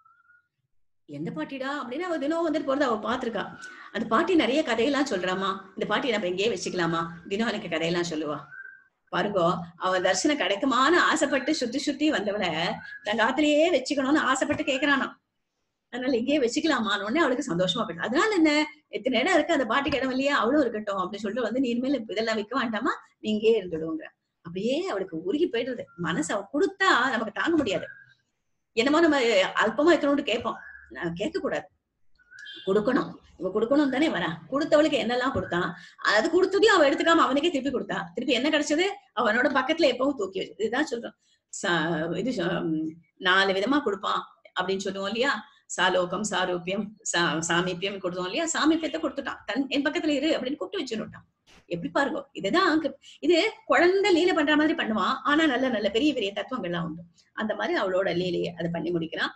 எந்த பாட்டிடா அப்படின்னு அவ தினம் வந்துட்டு போறது அவ பாத்திருக்கா அந்த பாட்டி நிறைய கதையெல்லாம் சொல்றாமா இந்த பாட்டி நம்ம எங்கேயே வச்சுக்கலாமா தினம் எனக்கு கதையெல்லாம் சொல்லுவா பாருங்கோ அவ தரிசனம் கிடைக்குமான்னு ஆசைப்பட்டு சுத்தி சுத்தி வந்தவளை தன் காத்திலேயே வச்சுக்கணும்னு ஆசைப்பட்டு கேக்குறானா அதனால இங்கேயே வச்சுக்கலாமான்னு உடனே அவளுக்கு சந்தோஷமா போயிட்டு அதனால என்ன எத்தனை இடம் இருக்கு அந்த பாட்டுக்கு இடம் இல்லையா அவளும் இருக்கட்டும் அப்படின்னு சொல்லிட்டு வந்து நீ இனிமேல் இதெல்லாம் விற்க வேண்டாமா நீ இங்கேயே இருந்துடுவோங்கிற அப்படியே அவளுக்கு உருகி போயிடுறது மனசு அவ கொடுத்தா நமக்கு தாங்க முடியாது என்னமோ நம்ம அல்பமா இருக்கணும்னு கேட்போம் கேட்க கூடாது கொடுக்கணும் இவ கொடுக்கணும் தானே வரா கொடுத்தவளுக்கு என்னெல்லாம் கொடுத்தான் அது கொடுத்ததையும் அவ எடுத்துக்காம அவனுக்கே திருப்பி கொடுத்தா திருப்பி என்ன கிடைச்சது அவனோட பக்கத்துல எப்பவும் தூக்கி வச்சு இதுதான் சொல்றோம் சா- இது சொ- உம், நாலு விதமா கொடுப்பான் அப்படின்னு சொல்லுவோம் இல்லையா சாலோகம் சாரூபியம் சா- சாமீபியம் கொடுத்தோம் இல்லையா சாமீபியத்தை கொடுத்துட்டான் தன் என் பக்கத்துல இரு அப்படின்னு கூப்பிட்டு வச்சுட்டான் எப்படி பாருங்க இதுதான் அங்க- இது குழந்தை லீலை பண்ற மாதிரி பண்ணுவான் ஆனா நல்ல நல்ல பெரிய பெரிய தத்துவங்கள்லாம் உண்டு அந்த மாதிரி அவளோட லீலையை அதை பண்ணி முடிக்கிறான்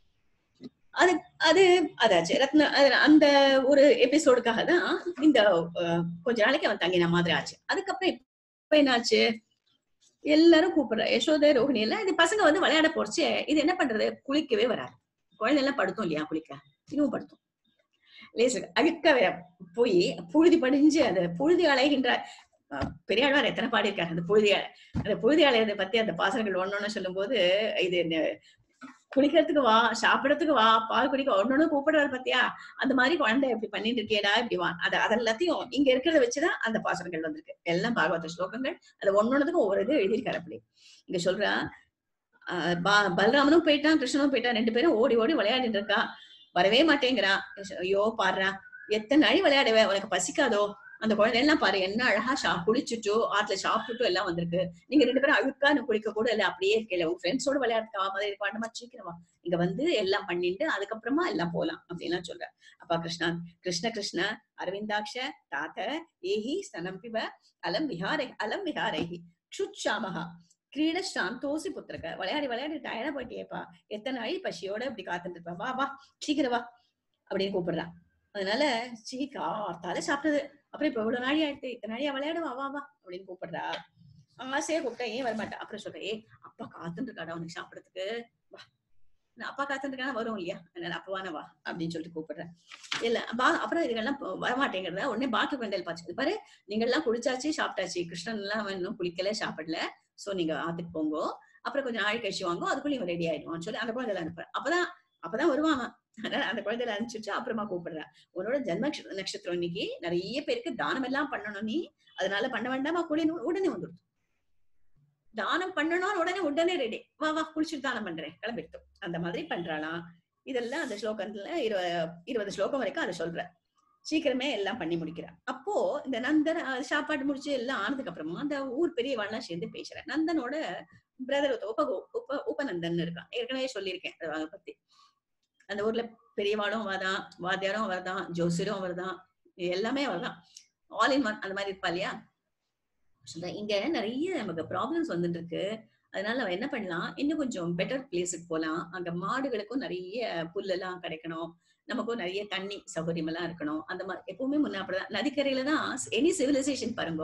அது அது அதாச்சு ரத்ன அது- அந்த ஒரு எபிசோடுக்காக தான் இந்த அஹ், கொஞ்ச நாளைக்கு அவன் தங்கின மாதிரி ஆச்சு அதுக்கப்புறம் இப்ப என்னாச்சு எல்லாரும் கூப்பிடுறா யசோதை ரோஹிணி எல்லாம் இந்த பசங்க வந்து விளையாட போறச்சு இது என்ன பண்றது குளிக்கவே வராது குழந்தை எல்லாம் படுத்தும் இல்லையா குளிக்க இதுவும் படுத்தும் லேசு அழுக்க வேற போய் புழுதி படிஞ்சு அந்த புழுதி அலைகின்ற அஹ், பெரியாழ்வார் எத்தனை பாடியிருக்காரு அந்த புழுதி அலை- அந்த புழுதி அலையதை பத்தி அந்த பாசனங்கள் ஒன்னொன்னு சொல்லும்போது இது இந்த குளிக்கிறதுக்கு வா சாப்பிடறதுக்கு வா பால் குடிக்க ஒன்னொன்னு கூப்பிடுறாரு பாத்தியா அந்த மாதிரி குழந்தை இப்படி பண்ணிட்டு இருக்கேடா இப்படி வா அது அதெல்லாத்தையும் இங்க இருக்கிறத வச்சுதான் அந்த பாசனங்கள் வந்திருக்கு எல்லாம் பாகவத ஸ்லோகங்கள் அது ஒன்னொன்னுக்கும் ஒவ்வொரு இது எழுதியிருக்காரு அப்படி இங்க சொல்றா ஆஹ் பா- பலராமனும் போயிட்டான் கிருஷ்ணனும் போயிட்டான் ரெண்டு பேரும் ஓடி ஓடி விளையாடிட்டு இருக்கா வரவே மாட்டேங்கிறான் ஐயோ பாடுறா எத்தனை நாள் விளையாடுவ உனக்கு பசிக்காதோ அந்த குழந்தையெல்லாம் பாரு என்ன அழகா சா குளிச்சுட்டு ஆத்துல சாப்பிட்டுட்டு எல்லாம் வந்திருக்கு நீங்க ரெண்டு பேரும் அழுக்கா நீ குளிக்க கூட இல்ல அப்படியே இருக்கல உங்க ஃப்ரெண்ட்ஸோட விளையாடுறதுக்கு ஆகாம இருக்கு வேண்டாமா சீக்கிரமா இங்க வந்து எல்லாம் பண்ணிட்டு அதுக்கப்புறமா எல்லாம் போலாம் அப்படின்லாம் சொல்ற அப்பா கிருஷ்ணா கிருஷ்ண கிருஷ்ண அரவிந்தாட்ச தாத்த ஏஹி ஸ்தனம் பிப அலம் விஹாரை அலம் விஹாரைஹி க்ஷுச்சாமஹா கிரீட சாந்தோசி புத்திரக்க விளையாடி விளையாடி டயர்டா போயிட்டியேப்பா எத்தனை நாள் பசியோட இப்படி காத்துட்டு இருப்பா வா வா சீக்கிரம் வா அப்படின்னு கூப்பிடுறான் அதனால சீ காத்தால சாப்பிட்டது அப்புறம் இப்ப இவ்வளவு நாளி ஆயிடுத்து இத்தனை நாளியா விளையாடுவா வா வா அப்படின்னு கூப்பிடுறா ஆசையா கூப்பிட்டா ஏன் வரமாட்டா அப்புறம் சொல்றேன் ஏ அப்பா காத்துட்டு இருக்காடா உனக்கு சாப்பிடறதுக்கு வா நான் அப்பா காத்துட்டு இருக்கானா வரும் இல்லையா அதனால அப்பவான வா அப்படின்னு சொல்லிட்டு கூப்பிடுறேன் இல்ல பா அப்புறம் இதுகெல்லாம் போ- வரமாட்டேங்கிறத உடனே பாட்டு கொண்டல் பாச்சு பாரு நீங்க எல்லாம் குளிச்சாச்சு சாப்பிட்டாச்சு கிருஷ்ணன் எல்லாம் அவன் இன்னும் குளிக்கல சாப்பிடல சோ நீங்க ஆத்துக்கு போங்க அப்புறம் கொஞ்சம் நாள் கழிச்சு வாங்க அதுக்குள்ள இவன் ரெடி ஆயிடுவான்னு சொல்லி அந்த குழந்தைல அனுப்புறேன் அப்பதான் அப்பதான் வருவான் அவன். அதனால அந்த குழந்தைல அனுப்பிச்சுட்டு அப்புறமா கூப்பிடுறேன் உன்னோட ஜென்ம நக்ஷ- நட்சத்திரம் இன்னைக்கு நிறைய பேருக்கு தானம் எல்லாம் பண்ணணும் நீ அதனால பண்ண வேண்டாமா குளி உடனே வந்துடும் தானம் பண்ணணும் உடனே உடனே ரெடி வா வா குளிச்சுட்டு தானம் பண்றேன் கிளம்பிடுத்தோம் அந்த மாதிரி பண்றாளாம் இதெல்லாம் அந்த ஸ்லோகத்துல இருபது இருபது ஸ்லோகம் வரைக்கும் அதை சொல்ற சீக்கிரமே எல்லாம் பண்ணி முடிக்கிறா அப்போ இந்த நந்தன் அஹ், சாப்பாடு முடிச்சு எல்லாம் ஆனதுக்கு அப்புறமா அந்த ஊர் பெரியவாள்லாம் சேர்ந்து பேசுறேன் நந்தனோட பிரதர் உப உப உபநந்தன் இருக்கான் ஏற்கனவே சொல்லியிருக்கேன் அதை அதை பத்தி அந்த ஊர்ல பெரியவாளும் அவர்தான் வாத்தியாரும் அவர்தான் ஜோசியரும் அவர்தான் எல்லாமே அவர்தான் ஆல் இன் ஒன் அந்த மாதிரி இருப்பா இல்லையா சொல்றேன், இங்க நிறைய நமக்கு ப்ராப்ளம்ஸ் வந்துட்டு இருக்கு அதனால அவ என்ன பண்ணலாம் இன்னும் கொஞ்சம் பெட்டர் பிளேஸுக்கு போலாம் அங்க மாடுகளுக்கும் நிறைய புல்லெல்லாம் கிடைக்கணும் நமக்கும் நிறைய தண்ணி சௌகரியம் எல்லாம் இருக்கணும் அந்த மாதிரி எப்பவுமே முன்ன அப்படிதான் நதிக்கரையில தான் எனி சிவிலைசேஷன் பாருங்க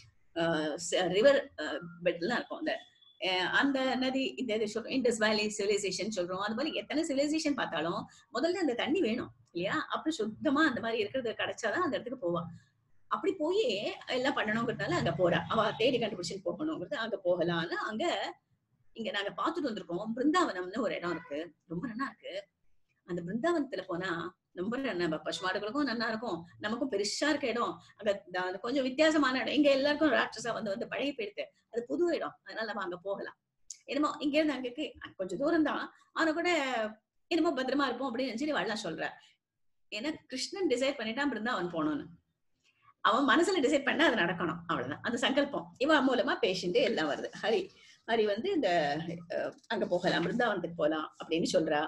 ரிவர் பெட்லாம் இருக்கும் அந்த அஹ் அந்த நதி இந்த இது சொல்றோம் இண்டஸ் வேலி சிவிலைசேஷன் சொல்றோம் அது மாதிரி எத்தனை சிவிலைசேஷன் பார்த்தாலும் முதல்ல அந்த தண்ணி வேணும் இல்லையா அப்படி சுத்தமா அந்த மாதிரி இருக்கிறது கிடைச்சாதான் அந்த இடத்துக்கு போவா அப்படி போய் எல்லாம் பண்ணணுங்கிறதுனால அங்க போறா அவ தேடி கண்டுபிடிச்சுட்டு போகணுங்கிறது அங்க போகலான்னு அங்க இங்க நாங்க பார்த்துட்டு வந்திருக்கோம் பிருந்தாவனம்னு ஒரு இடம் இருக்கு ரொம்ப நல்லா இருக்கு அந்த பிருந்தாவனத்துல போனா ரொம்ப நம்ம பசுமாடுகளுக்கும் நல்லா இருக்கும் நமக்கும் பெருசா இருக்க இடம் அங்க த- அது கொஞ்சம் வித்தியாசமான இடம் இங்க எல்லாருக்கும் ராட்சசா வந்து வந்து பழகி போயிடுது அது புது இடம் அதனால நம்ம அங்க போகலாம் என்னமோ இங்க இருந்து அங்கக்கு கொஞ்சம் தூரம் தான் ஆனா கூட என்னமோ பத்திரமா இருப்போம் அப்படின்னு நினைச்சு வரலாம் சொல்ற ஏன்னா கிருஷ்ணன் டிசைட் பண்ணிட்டான் பிருந்தாவன் போகணும்னு அவன் மனசுல டிசைட் பண்ணா அது நடக்கணும் அவ்வளவுதான் அந்த சங்கல்பம் இவன் மூலமா பேஷண்ட் எல்லாம் வருது ஹரி ஹரி வந்து இந்த அஹ், அங்க போகலாம் பிருந்தாவனத்துக்கு போலாம் அப்படின்னு சொல்றா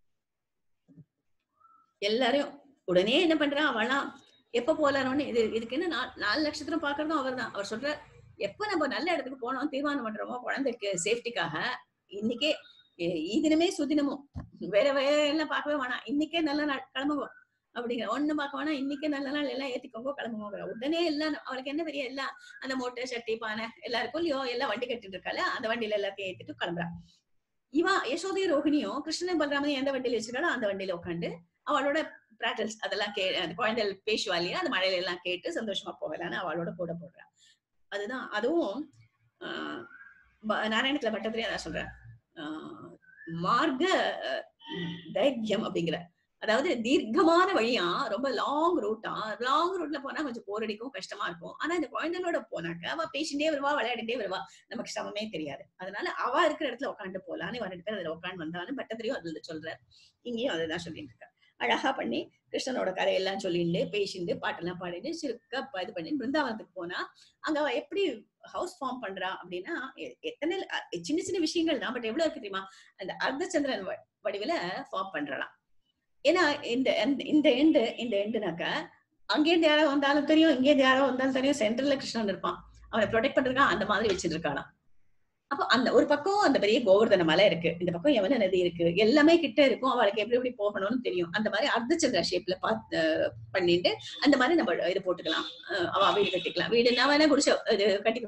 எல்லாரையும் உடனே என்ன பண்றா அவளாம் எப்ப போலாம்னு இது இதுக்கு என்ன நா- நாலு நட்சத்திரம் பாக்குறதும் அவர்தான் அவர் சொல்ற எப்ப நம்ம நல்ல இடத்துக்கு போனோம் தீர்மானம் பண்றோமோ குழந்தைக்கு சேஃப்டிக்காக இன்னைக்கே இ- ஈதினமே சுதினமும் வேற வேற எல்லாம் பார்க்கவே வேணாம் இன்னைக்கே நல்ல நாள் கிளம்புங்க அப்படிங்கிற ஒண்ணு பார்க்க வேணாம் இன்னைக்கே நல்ல நாள் எல்லாம் ஏத்திக்கோங்க கிளம்புங்க உடனே எல்லாம் அவளுக்கு என்ன பெரிய எல்லாம் அந்த மூட்டை சட்டி பானை எல்லாருக்கும் இல்லையோ எல்லாம் வண்டி கட்டிட்டு இருக்கால அந்த வண்டியில எல்லாத்தையும் ஏத்திட்டு கிளம்புறா இவா யசோதை ரோஹிணியும் கிருஷ்ணன் பலராமனையும் எந்த வண்டியில வச்சிருக்காளோ அந்த வண்டியில உட்காந்து அவளோட பிராட்டல்ஸ் அதெல்லாம் கே அந்த குழந்தைகள் பேசுவா இல்லையா அந்த மழையில எல்லாம் கேட்டு சந்தோஷமா போகலான்னு அவளோட கூட போடுறா அதுதான் அதுவும் ஆஹ் ப- நாராயணத்துல பட்டத்திலே அதான் சொல்றேன் ஆஹ் மார்க்க அஹ், தைரியம் அப்படிங்கிற அதாவது தீர்க்கமான வழியா ரொம்ப லாங் ரூட்டா லாங் ரூட்ல போனா கொஞ்சம் போர் அடிக்கும் கஷ்டமா இருக்கும் ஆனா இந்த குழந்தைகளோட போனாக்க அவ பேசிட்டே வருவா விளையாடிட்டே வருவா நமக்கு சிரமமே தெரியாது அதனால அவ இருக்கிற இடத்துல உட்காந்து போலான்னு இவன் ரெண்டு பேர் அதுல உட்காந்து வந்தாலும் பட்டத்திலையும் அதுல சொல்ற இங்கேயும் அதுதான் சொல்லிட்டு இருக்க அழகா பண்ணி கிருஷ்ணனோட கதையெல்லாம் சொல்லிட்டு பேசிட்டு பாட்டெல்லாம் பாடிட்டு சிறுக்கா ப- இது பண்ணி பிருந்தாவனத்துக்கு போனா அங்க அவ எப்படி ஹவுஸ் ஃபார்ம் பண்றா அப்படின்னா எ- எத்தனை அ- சின்ன சின்ன விஷயங்கள் தான் பட் எவ்வளவு இருக்கு தெரியுமா அந்த அர்த்தச்சந்திரன் வ- வடிவில ஃபார்ம் பண்றலாம் ஏன்னா இந்த இந்த- இந்த எண்டு இந்த எண்டுனாக்க அங்கேருந்து யாரோ வந்தாலும் தெரியும் இங்கேருந்து யாரோ வந்தாலும் தெரியும் சென்டர்ல கிருஷ்ணன் இருப்பான் அவனை ப்ரொடெக்ட் பண்றதுக்காக அந்த மாதிரி வச்சிட்டு இருக்காளாம் அப்போ அந்த ஒரு பக்கம் அந்த பெரிய கோவர்தன மலை இருக்கு இந்த பக்கம் யமுனை நதி இருக்கு எல்லாமே கிட்ட இருக்கும் அவளுக்கு எப்படி எப்படி போகணும்னு தெரியும் அந்த மாதிரி அர்த்தச்சந்திர ஷேப்ல பார்த்து பண்ணிட்டு அந்த மாதிரி நம்ம இது போட்டுக்கலாம் அஹ் அவ வீடு கட்டிக்கலாம் வீடு நான் வேணா குடிச்ச இது கட்டி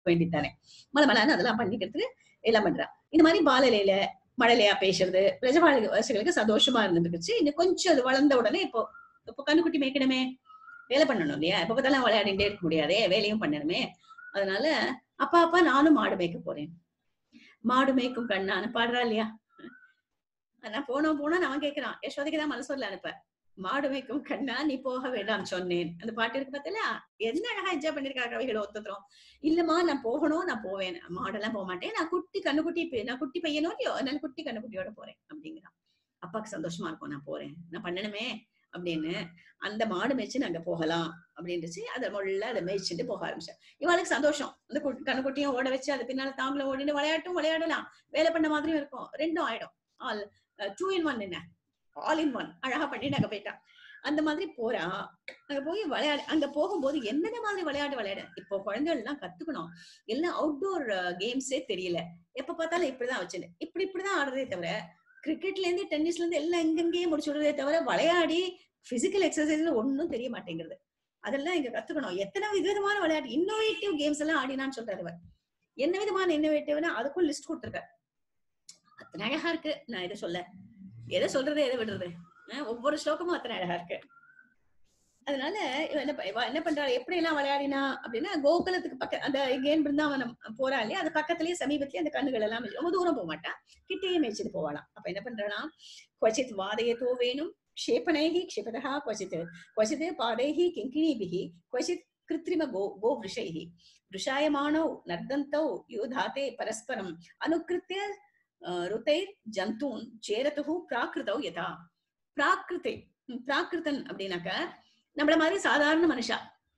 வேண்டித்தானே மலை மலான்னு அதெல்லாம் பண்ணிக்கிறதுக்கு எல்லாம் பண்றா இந்த மாதிரி பாலலையில மழலையா பேசுறது பிரஜவாசிகளுக்கு சந்தோஷமா இருந்துருச்சு இன்னும் கொஞ்சம் அது வளர்ந்த உடனே இப்போ இப்போ கண்ணுக்குட்டி மேய்க்கணுமே வேலை பண்ணணும் இல்லையா எப்ப பார்த்தாலும் விளையாடிட்டே இருக்க முடியாதே வேலையும் பண்ணணுமே அதனால அப்பா அப்பா நானும் மாடு மேய்க்க போறேன் மாடு மேய்க்கும் கண்ணான்னு பாடுறா இல்லையா நான் போனோம் போனா நான் கேட்கிறான் யசோதைக்கு தான் மனசூர்ல அனுப்ப மாடு மேய்க்கும் கண்ணா நீ போக வேண்டாம் சொன்னேன் அந்த பாட்டு இருக்கு பார்த்தல என்ன அழகா என்ஜாய் பண்ணிருக்கா கவிகள் ஒத்துக்கிறோம் இல்லம்மா நான் போகணும் நான் போவேன் மாடெல்லாம் போக மாட்டேன் நான் குட்டி கண்ணுக்குட்டி பி- நான் குட்டி பையனோ இல்லையோ அதனால குட்டி கண்ணுக்குட்டியோட போறேன் அப்படிங்கிறான் அப்பாக்கு சந்தோஷமா இருக்கும் நான் போறேன் நான் பண்ணணுமே அப்படின்னு அந்த மாடு மேய்ச்சு நாங்க போகலாம் அப்படின்னுச்சு அதை முள்ள அதை மேய்ச்சிட்டு போக ஆரம்பிச்சேன் இவளுக்கு சந்தோஷம் அந்த குட்டி- கண்ணுக்குட்டியும் ஓட வச்சு அது பின்னால தாங்களும் ஓடிட்டு விளையாட்டும் விளையாடலாம் வேலை பண்ண மாதிரியும் இருக்கும் ரெண்டும் ஆயிடும் ஆல் டூ இன் ஒன் என்ன ஆல் இன் ஒன் அழகா பண்ணிட்டு அங்க போயிட்டான் அந்த மாதிரி போறா அங்க போய் விளையாடு அங்க போகும்போது என்னென்ன மாதிரி விளையாட்டு விளையாட இப்போ குழந்தைகள் எல்லாம் கத்துக்கணும் எல்லாம் அவுட்டோர் கேம்ஸே தெரியல எப்ப பார்த்தாலும் இப்படிதான் வச்சுன்னு இப்படி இப்படிதான் ஆடுறதே தவிர கிரிக்கெட்ல இருந்து டென்னிஸ்ல இருந்து எல்லாம் எங்கெங்கேயே முடிச்சு விடுறதே தவிர விளையாடி பிசிக்கல் எக்ஸசைஸ்ல ஒண்ணும் தெரிய மாட்டேங்கிறது அதெல்லாம் இங்க கத்துக்கணும் எத்தனை விதமான விளையாட்டு இன்னோவேட்டிவ் கேம்ஸ் எல்லாம் ஆடினான்னு சொல்றாரு அவர் என்ன விதமான இன்னோவேட்டிவ்னா அதுக்கும் லிஸ்ட் கொடுத்துருக்காரு அத்தனை அழகா இருக்கு நான் இதை சொல்ல எதை சொல்றது எதை விடுறது அஹ் ஒவ்வொரு ஸ்லோகமும் அத்தனை அழகா இருக்கு அதனால இவ என்ன ப- இவ என்ன பண்றாள் எப்படி எல்லாம் விளையாடினா அப்படின்னா கோகுலத்துக்கு பக்க அந்த எங்கேன் பிருந்தாவனம் போறா இல்லையா அது பக்கத்துலயே சமீபத்திலேயே அந்த கண்ணுகள் எல்லாம் மேய்ச்சு- ரொம்ப தூரம் போக மாட்டா கிட்டேயே மேய்ச்சிட்டு போவாளாம் அப்ப என்ன பண்றானா क्वचित् वादयतो वेणुं क्षेपणैः क्षिपतः क्वचित् क्वचित् पादैः किङ्किणीभिः क्वचित् कृत्रिम गो गोवृषैः वृषायमाणौ नर्दन्तौ युधाते परस्परम् अनुकृत्य अ, ருத்தைர்ஜந்தூன் சேரத்துஹு பிராகிருதௌ யதா பிராகிருத்தை ம், பிராகிருதன் அப்படின்னாக்க நம்மள மாதிரி சாதாரண மனுஷா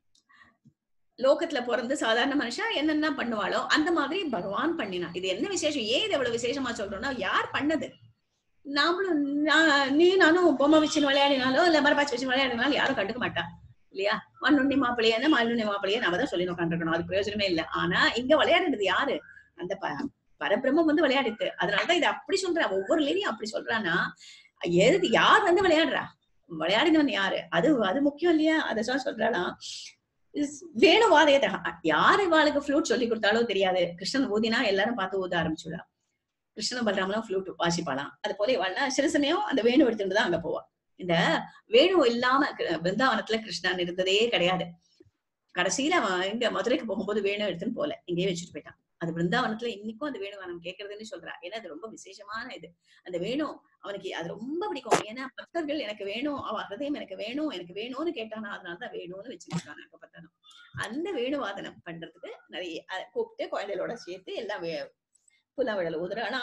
லோகத்துல பிறந்து சாதாரண மனுஷா என்னென்ன பண்ணுவாளோ அந்த மாதிரி பகவான் பண்ணினான் இது என்ன விசேஷம் ஏன் இது எவ்வளவு விசேஷமா சொல்றோம்னா யார் பண்ணது நாமளும் நான் நீ நானும் பொம்மை வச்சுன்னு விளையாடினாலோ இல்ல மரப்பாச்சி வச்சு விளையாடினாலும் யாரும் கண்டுக்க மாட்டா இல்லையா மண்ணுண்ணி மாப்பிள்ளையான மண்ணுண்ணி மாப்பிள்ளையே நம்ம தான் சொல்லி உட்காந்துருக்கணும் அது பிரயோஜனமே இல்ல ஆனா இங்க விளையாடுறது யாரு அந்த ப- பரபிரம்மம் வந்து விளையாடுது அதனாலதான் இது அப்படி சொல்றா ஒவ்வொரு லேடியும் அப்படி சொல்றான்னா எது யார் வந்து விளையாடுறா விளையாடினவன் யாரு அது அது முக்கியம் இல்லையா அதான் சொல்றாளாம் இஸ்- வேணும் வாதையத்தை யாரு இவாளுக்கு ஃப்ளூட் சொல்லி கொடுத்தாலோ தெரியாது கிருஷ்ணன் ஊதினா எல்லாரும் பார்த்து ஊத ஆரம்பிச்சுடா கிருஷ்ணன் பலராமலும் ஃப்ளூட் வாசிப்பாளாம் அது போல இவாள்னா சில சமயம் அந்த வேணு எடுத்துட்டு தான் அங்க போவா இந்த வேணு இல்லாம கிரு- பிருந்தாவனத்துல கிருஷ்ணன் இருந்ததே கிடையாது கடைசியில அவன் இங்க மதுரைக்கு போகும்போது வேணு எடுத்துன்னு போல இங்கேயே வச்சுட்டு போயிட்டான் அது பிருந்தாவனத்துல இன்னைக்கும் அந்த வேணுகானம் கேட்கறதுன்னு சொல்றா ஏன்னா அது ரொம்ப விசேஷமான இது அந்த வேணும் அவனுக்கு அது ரொம்ப பிடிக்கும் ஏன்னா பக்தர்கள் எனக்கு வேணும் அவன் ஹிருதயம் எனக்கு வேணும் எனக்கு வேணும்னு கேட்டானா அதனாலதான் வேணும்னு வச்சிருக்கான் எப்ப பார்த்தாலும் அந்த வேணுவாதனம் பண்றதுக்கு நிறைய அத கூப்பிட்டு குழந்தைகளோட சேர்த்து எல்லாம் வே- புல்லாங்குழல் ஊதுறானா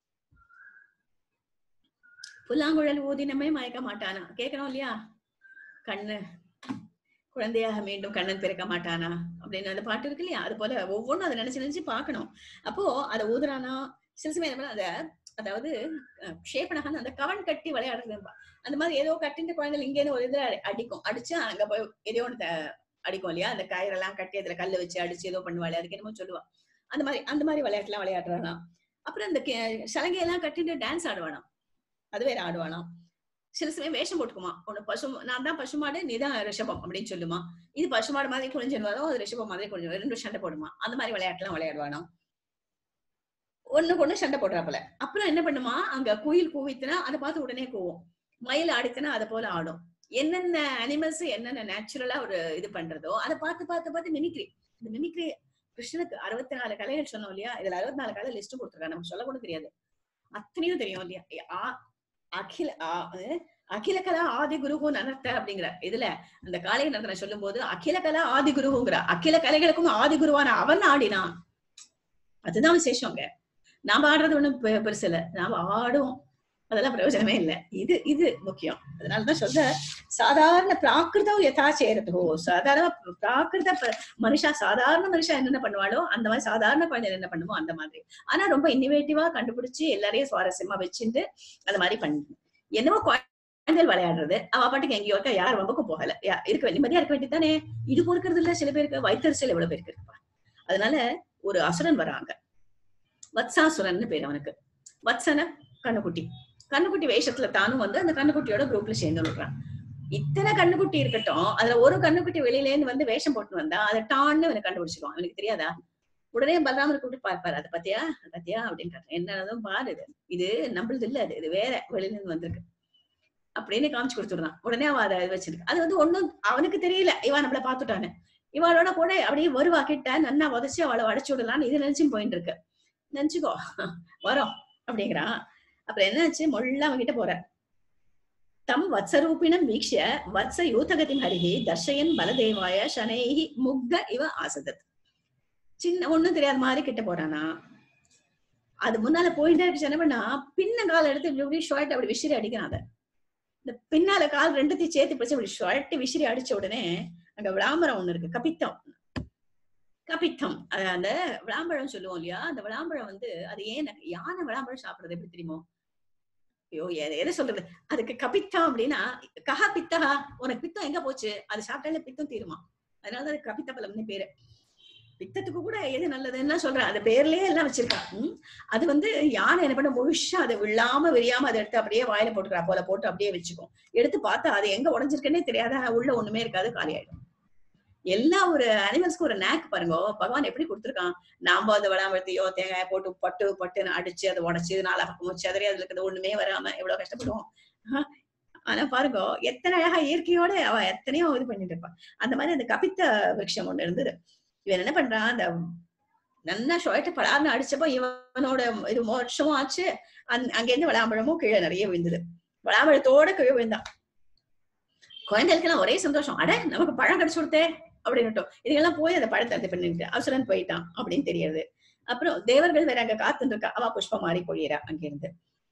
புல்லாங்குழல் ஊதினமே மயக்க மாட்டானா கேட்கணும் இல்லையா கண்ணு குழந்தையாக மீண்டும் கண்ணன் பிறக்க மாட்டானா அப்படின்னு அந்த பாட்டு இருக்கு இல்லையா அது போல ஒவ்வொன்றும் அதை நினைச்சு நினைச்சு பார்க்கணும் அப்போ அதை ஊதுறானா சில சமயம் என்ன பண்ணா, அத அதாவது அஹ், க்ஷேபனகன் அந்த கவன் கட்டி விளையாடுறது அந்த மாதிரி ஏதோ கட்டிட்டு குழந்தைகள் இங்கேருந்து ஒரு இதுல அடி- அடிக்கும் அடிச்சு அங்க போய் ஏதோ ஒன்று அடிக்கும் இல்லையா அந்த கயிறெல்லாம் கட்டி அதுல கல்ல வச்சு அடிச்சு ஏதோ பண்ணுவாள் அதுக்கு என்னமோ சொல்லுவா அந்த மாதிரி அந்த மாதிரி விளையாட்டுலாம் விளையாடுறானா அப்புறம் இந்த கே- சலங்கையெல்லாம் கட்டிட்டு டான்ஸ் ஆடுவானாம் அது வேற ஆடுவானாம் சில சமயம் வேஷம் போட்டுக்குமா ஒண்ணு பசு நான் தான் பசுமாடு நீ தான் ரிஷபம் அப்படின்னு சொல்லுமா இது பசுமாடு மாதிரி குளிஞ்சுன்னு வரும் அது ரிஷபம் மாதிரி குளிஞ்சு ரெண்டு சண்டை போடுமா அந்த மாதிரி விளையாட்டுலாம் விளையாடுவானாம் ஒண்ணுக்கு ஒண்ணு சண்டை போடுறாப்புல அப்புறம் என்ன பண்ணுமா அங்க குயில் கூவித்துனா அதை பார்த்து உடனே கூவும் மயில் ஆடித்துனா அதை போல ஆடும் என்னென்ன அனிமல்ஸ் என்னென்ன நேச்சுரலா ஒரு இது பண்றதோ அதை பார்த்து பார்த்து பார்த்து மிமிக்ரி இந்த மிமிக்ரி கிருஷ்ணனுக்கு அறுபத்தி நாலு கலைகள் சொன்னோம் இல்லையா இதுல அறுபத்தி நாலு கலை லிஸ்ட் கொடுத்துருக்காங்க நமக்கு சொல்ல கூட தெரியாது அத்தனையும் தெரியும் இல்லையா ஆ- அகில ஆ- அஹ் அகில கலா ஆதி குருகு நனர்த்த அப்படிங்கிற இதுல அந்த காளைய நர்த்தனை சொல்லும் போது அகில கலா ஆதி குருகுங்கிற அகில கலைகளுக்கும் ஆதி குருவான அவன் ஆடினான் அதுதான் விசேஷம் அங்க நாம ஆடுறது ஒண்ணும் பெ- பெருசு இல்ல நாம ஆடுவோம் அதெல்லாம் பிரயோஜனமே இல்ல இது இது முக்கியம் அதனாலதான் சொல்ற சாதாரண பிராகிருதம் யதா சேரதோ சாதாரண பிராகிருத ப- மனுஷா சாதாரண மனுஷா என்னென்ன பண்ணுவாளோ அந்த மாதிரி சாதாரண குழந்தை என்ன பண்ணுமோ அந்த மாதிரி ஆனா ரொம்ப இன்னோவேட்டிவா கண்டுபிடிச்சு எல்லாரையும் சுவாரஸ்யமா வச்சுட்டு அந்த மாதிரி பண்ணு என்னவோ குழந்தைகள் விளையாடுறது அவ பாட்டுக்கு எங்கேயோ இருக்கா யார் வம்புக்கும் போகல யா- இருக்க நிம்மதியா இருக்க வேண்டியதானே இது பொறுக்கிறது இல்ல சில பேருக்கு வயிற்றுச்சல் எவ்வளவு பேருக்கு இருக்குப்பா அதனால ஒரு அசுரன் வராங்க வத்சாசுரன் பேர் அவனுக்கு வத்சன கண்ணுக்குட்டி கண்ணுக்குட்டி வேஷத்துல தானும் வந்து அந்த கண்ணுக்குட்டியோட குரூப்ல சேர்ந்து விடுறான் இத்தனை கண்ணுக்குட்டி இருக்கட்டும் அதுல ஒரு கண்ணுக்குட்டி வெளியில இருந்து வந்து வேஷம் போட்டு வந்தா அதை டான்னு அவனுக்கு கண்டுபிடிச்சிருவான் அவனுக்கு தெரியாதா உடனே பலராமரை கூப்பிட்டு பார்ப்பாரு அதை பத்தியா அதை பத்தியா அப்படின்றாரு என்னதும் பாரு இது இது நம்மளது இல்ல அது இது வேற வெளியில இருந்து வந்திருக்கு அப்படின்னு காமிச்சு கொடுத்துடுறான் உடனே அவ அதை வச்சிருக்கு அது வந்து ஒண்ணும் அவனுக்கு தெரியல இவன் நம்மள பாத்துட்டான்னு இவளோட கூட அப்படியே வருவா கிட்ட நன்னா உதச்சு அவளை உடச்சு விடலான்னு இது நினைச்சும் போயிட்டு இருக்கு நினைச்சுக்கோ வரோம் அப்படிங்கிறான் அப்புறம் என்னாச்சு மொள்ள அவன் கிட்ட போற தம் வத்சரூபிணம் வீக்ஷ வத்ச யூதகதிம் ஹரிஹி தர்ஷயன் பலதேவாய சனைஹி முக்த இவ ஆசதத் சின்ன ஒண்ணும் தெரியாத மாதிரி கிட்ட போறானா அது முன்னால போயிட்டே இருக்கு என்ன பண்ணா பின்ன கால் எடுத்து இப்படி இப்படி ஷார்ட் அப்படி விசிறி அடிக்கிறான் அதை இந்த பின்னால கால் ரெண்டுத்தையும் சேர்த்து பிடிச்சு அப்படி ஷார்ட் விசிறி அடிச்ச உடனே அங்க விளாம்பரம் ஒண்ணு இருக்கு கபித்தம் கபித்தம் அது அந்த விளாம்பழம் சொல்லுவோம் இல்லையா அந்த விளாம்பழம் வந்து அது ஏன் யானை விளாம்பழம் சாப்பிடுறது எப்படி தெரியுமோ ஐயோ எ- எதை சொல்றது அதுக்கு கபித்தம் அப்படின்னா கஹா பித்தஹா உனக்கு பித்தம் எங்க போச்சு அது சாப்பிட்டாலே பித்தம் தீருமா அதனால அது கபித்த பழம்னு பேரு பித்தத்துக்கு கூட எது நல்லதுன்னா சொல்றேன் அது பேர்லயே எல்லாம் வச்சிருக்கா ம்? அது வந்து யானை என்ன பண்ண முழுசா அதை விழாம விரியாம அதை எடுத்து அப்படியே வாயில போட்டுக்கிறா போல போட்டு அப்படியே வச்சுக்கும் எடுத்து பார்த்தா அது எங்க உடஞ்சிருக்குன்னே தெரியாத உள்ள ஒண்ணுமே இருக்காது காலி ஆயிடும் எல்லா ஒரு அனிமல்ஸ்க்கு ஒரு நேக் பாருங்க பகவான் எப்படி கொடுத்துருக்கான் நாம அந்த விளாம்பழத்தையோ தேங்காய் போட்டு பட்டு பட்டுன்னு அடிச்சு அதை உடைச்சு நாலா பக்கமும் செதறி அதுல இருக்கிறது ஒண்ணுமே வராம எவ்வளவு கஷ்டப்படுவோம் ஆஹ் ஆனா பாருங்க எத்தனை அழகா இயற்கையோட அவ எத்தனையோ இது பண்ணிட்டு இருப்பான் அந்த மாதிரி அந்த கபித்த விருட்சம் ஒண்ணு இருந்தது இவன் என்ன பண்றான் அந்த நல்லா ஷொயட்டை படார்னு அடிச்சப்போ இவனோட இது மோட்சமும் ஆச்சு அந் அங்கேருந்து விளாம்பழமும் கீழே நிறைய விழுந்தது விளாம்பழத்தோட கீழே விழுந்தான் குழந்தைகளுக்கெல்லாம் ஒரே சந்தோஷம் அட நமக்கு பழம் கிடைச்சு கொடுத்தே அப்படின்னுட்டோம் இதுக்கெல்லாம் போய் அந்த பழத்தை இது பண்ணிட்டு அவசரன் போயிட்டான் அப்படின்னு தெரியுது அப்புறம் தேவர்கள் வேற அங்க காத்துட்டு இருக்கா அவ புஷ்பம் மாறி பொழியறா அங்கிருந்து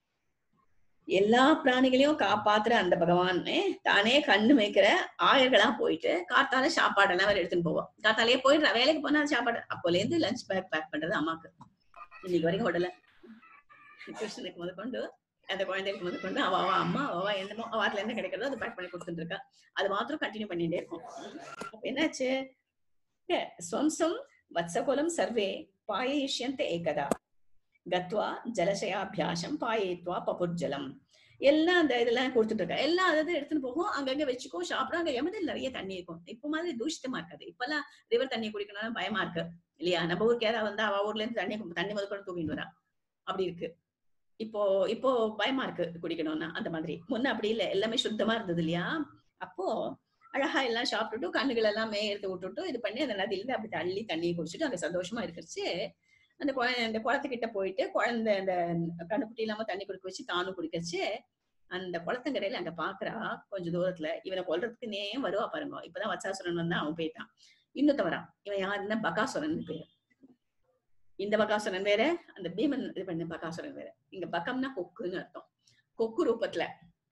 எல்லா பிராணிகளையும் காப்பாத்துற அந்த பகவானே தானே கண்ணு மேய்க்கிற ஆயர்களா போயிட்டு காத்தால சாப்பாடெல்லாம் வேற எடுத்துன்னு போவோம் காத்தாலேயே போயிடுறா வேலைக்கு போனா சாப்பாடு அப்போல இருந்து லஞ்ச் பேக் பேக் பண்றது அம்மாக்கு இன்னைக்கு வரைக்கும் விடல கிருஷ்ணனுக்கு முதற்கொண்டு அந்த குழந்தைக்கு முதற்கொண்டு அவ அவ அம்மா அவ அவ என்னமோ வாட்டில என்ன கிடைக்கிறதோ அதை பேக் பண்ணி கொடுத்துட்டு இருக்கா அது மாத்திரம் கண்டினியூ பண்ணிட்டே இருக்கும் அப்ப என்னாச்சு ஸ்வம்சம் வத்சகுலம் சர்வே பாயயிஷ்யந்த ஏகதா கத்வா ஜலசயாபியாசம் பாயேத்வா பபுர்ஜலம் எல்லாம் அந்த இதெல்லாம் கொடுத்துட்டு இருக்கா எல்லாம் அதாவது எடுத்துட்டு போகும் அங்கங்க வச்சுக்கும் சாப்பிடும் அங்க எமதில் நிறைய தண்ணி இருக்கும் இப்ப மாதிரி தூஷித்தமா இருக்காது இப்பெல்லாம் ரிவர் தண்ணி குடிக்கணும்னு பயமா இருக்கு இல்லையா நம்ம ஊருக்கு யாராவது வந்து அவ ஊர்ல இருந்து தண்ணி தண்ணி முதல் தூக்கிட்டு வரா அப்படி இருக்கு இப்போ இப்போ பயமா இருக்கு குடிக்கணும்னா அந்த மாதிரி முன்ன அப்படி இல்ல எல்லாமே சுத்தமா இருந்தது இல்லையா அப்போ அழகா எல்லாம் சாப்பிட்டுட்டு கண்ணுகள் எல்லாம் மே எடுத்து விட்டுட்டு இது பண்ணி அந்த நதியில இருந்து அப்படி தள்ளி தண்ணியை குடிச்சிட்டு அங்க சந்தோஷமா இருக்கிறச்சு அந்த குழந்தை அந்த குளத்துக்கிட்ட போயிட்டு குழந்தை அந்த கண்ணுக்குட்டி இல்லாம தண்ணி குடிக்க வச்சு தானும் குடிக்கச்சு அந்த குளத்தங்கரையில அங்க பாக்குறா கொஞ்ச தூரத்துல இவனை கொல்றதுக்கு நே வருவா பாருங்க இப்பதான் வச்சாசுரன் வந்து அவன் போயிட்டான் இன்னொருத்த வரான் இவன் யாருன்னா பகாசுரன் பேரு இந்த பகாசுரன் வேற அந்த பீமன் இது பண்ண பகாசுரன் வேற இங்க பக்கம்னா கொக்குன்னு அர்த்தம் கொக்கு ரூபத்துல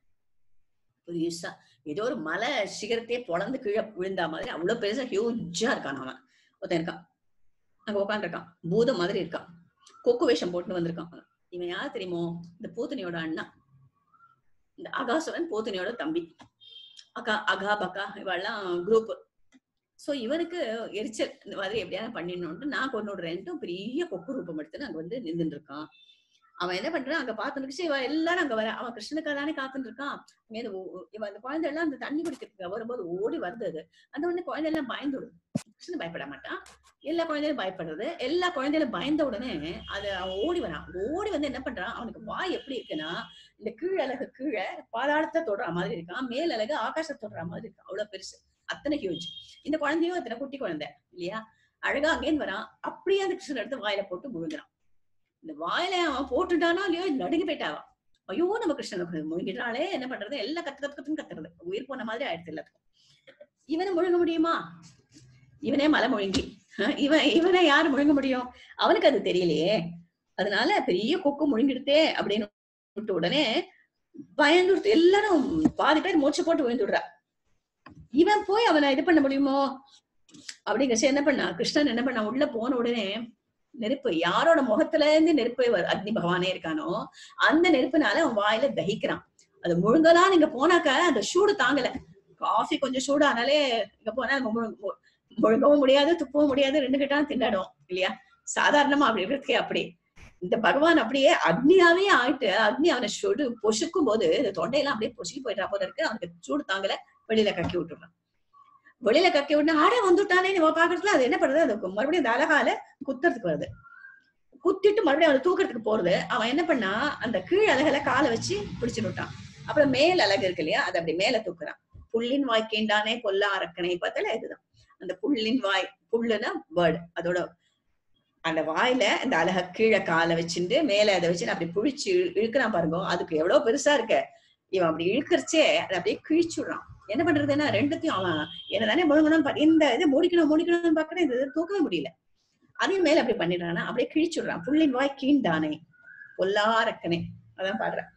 புதுசா ஏதோ ஒரு மலை சிகரத்தையே பொழந்து கீழே விழுந்தா மாதிரி அவ்வளவு பெருசா ஹியூஜா இருக்கான் அவன் ஒருத்தன் இருக்கான் அங்க உட்காந்துருக்கான் பூதம் மாதிரி இருக்கான் கொக்கு வேஷம் போட்டு வந்திருக்கான் இவன் யார் தெரியுமோ இந்த பூத்தனியோட அண்ணா இந்த அகாசுரன் பூத்தனியோட தம்பி அகா அகா பக்கா இவெல்லாம் குரூப் சோ இவனுக்கு எரிச்சல் இந்த மாதிரி எப்படியாவது பண்ணிடணும்னு நான் கொண்டு விடுறேன்ட்டு பெரிய கொக்கு ரூபம் எடுத்துன்னு அங்க வந்து நின்றுட்டு இருக்கான் அவன் என்ன பண்றான் அங்க பாத்துட்டு இவன் எல்லாரும் அங்க வர அவன் கிருஷ்ணனுக்காக தானே காத்துட்டு இருக்கான் அங்க இருந்து ஓ- இவன் அந்த குழந்தை எல்லாம் அந்த தண்ணி குடிக்கிறதுக்கு வரும்போது ஓடி வருது அது அந்த உடனே குழந்தை எல்லாம் பயந்துடுது கிருஷ்ணன் பயப்பட மாட்டான் எல்லா குழந்தைகளும் பயப்படுறது எல்லா குழந்தைகளும் பயந்த உடனே அது அவன் ஓடி வரான் ஓடி வந்து என்ன பண்றான் அவனுக்கு வாய் எப்படி இருக்குன்னா இந்த கீழ் அழகு கீழே பாதாளத்தை தொடுற மாதிரி இருக்கான் மேல் அழகு ஆகாசத்தை தொடுற மாதிரி இருக்கான் அவ்வளவு பெருசு அத்தனை ஹியூஜ் இந்த குழந்தையும் அத்தனை குட்டி குழந்தை இல்லையா அழகா அங்கேன்னு வரான் அப்படியே அந்த கிருஷ்ணன் எடுத்து வாயில போட்டு முழுங்குறான் இந்த வாயில அவன் போட்டுட்டானோ இல்லையோ நடுங்கி போயிட்டாவா ஐயோ நம்ம கிருஷ்ணனுக்கு முழுங்கிட்டாலே என்ன பண்றது எல்லாம் கத்து கத்து கத்துன்னு கத்துறது உயிர் போன மாதிரி ஆயிடுச்சு எல்லாத்துக்கும் இவனை முழுங்க முடியுமா இவனே மலை முழுங்கி அஹ் இவன் இவனை யாரு முழுங்க முடியும் அவனுக்கு அது தெரியலையே அதனால பெரிய கொக்கு முழுங்கிடுதே அப்படின்னு விட்ட உடனே பயந்துடுத்து எல்லாரும் பாதி பேர் மூச்சு போட்டு விழுந்துடுறா இவன் போய் அவனை இது பண்ண முடியுமோ அப்படிங்கச்சு என்ன பண்ணா கிருஷ்ணன் என்ன பண்ணா உள்ள போன உடனே நெருப்பு யாரோட முகத்துல இருந்து நெருப்பு வரு- அக்னி பகவானே இருக்கானோ அந்த நெருப்புனால அவன் வாயில தகிக்கிறான் அது முழுங்கலாம் நீங்க போனாக்க அந்த சூடு தாங்கல காஃபி கொஞ்சம் சூடானாலே இங்க போனா நம்ம முழு- மு- முழுங்கவும் முடியாது துப்பவும் முடியாது ரெண்டு கிட்டாலும் திண்டாடும் இல்லையா சாதாரணமா அப்படி இருக்கிறதுக்கே அப்படி இந்த பகவான் அப்படியே அக்னியாவே ஆயிட்டு அக்னி அவனை சுடு பொசுக்கும் போது இந்த தொண்டையெல்லாம் அப்படியே பொசுக்கி போயிட்டா போல இருக்கு அவனுக்கு சூடு தாங்கல வெளியில கக்கி விட்டுறான் வெளியில கக்கி விட்டு ஆட வந்துட்டானே இவ பாக்குறதுல அது என்ன பண்ணுது அது மறுபடியும் அந்த அழகால குத்துறதுக்கு வருது குத்திட்டு மறுபடியும் அவனை தூக்கறதுக்கு போறது அவன் என்ன பண்ணா அந்த கீழ் அழகுல காலை வச்சு பிடிச்சு விட்டான் அப்புறம் மேல் அழகு இருக்கு இல்லையா அதை அப்படி மேல தூக்குறான் புள்ளின் வாய் கீண்டானே கொல்ல அரக்கனை பார்த்தால இதுதான் அந்த புள்ளின் வாய் புல்லுன்னா வேர்டு அதோட அந்த வாயில அந்த அழக கீழே காலை வச்சுட்டு மேல அதை வச்சு அப்படி புழிச்சு இழு- இழுக்கிறான் பாருங்க அதுக்கு எவ்வளவு பெருசா இருக்க இவன் அப்படி இழுக்கறச்சே அதை அப்படியே கிழிச்சுடுறான் என்ன பண்றதுன்னா ரெண்டுத்தையும் அவன் என்னதானே முழுங்கணும் பா- இந்த இதை முடிக்கணும் முடிக்கணும்னு பாக்குறேன் இந்த இதை தூக்கவே முடியல அதையும் மேல அப்படி பண்ணிடுறானா அப்படியே கிழிச்சுடுறான் புள்ளின் வாய் கீண்டானே பொல்லாரக்கனே அதான் பாடுறேன்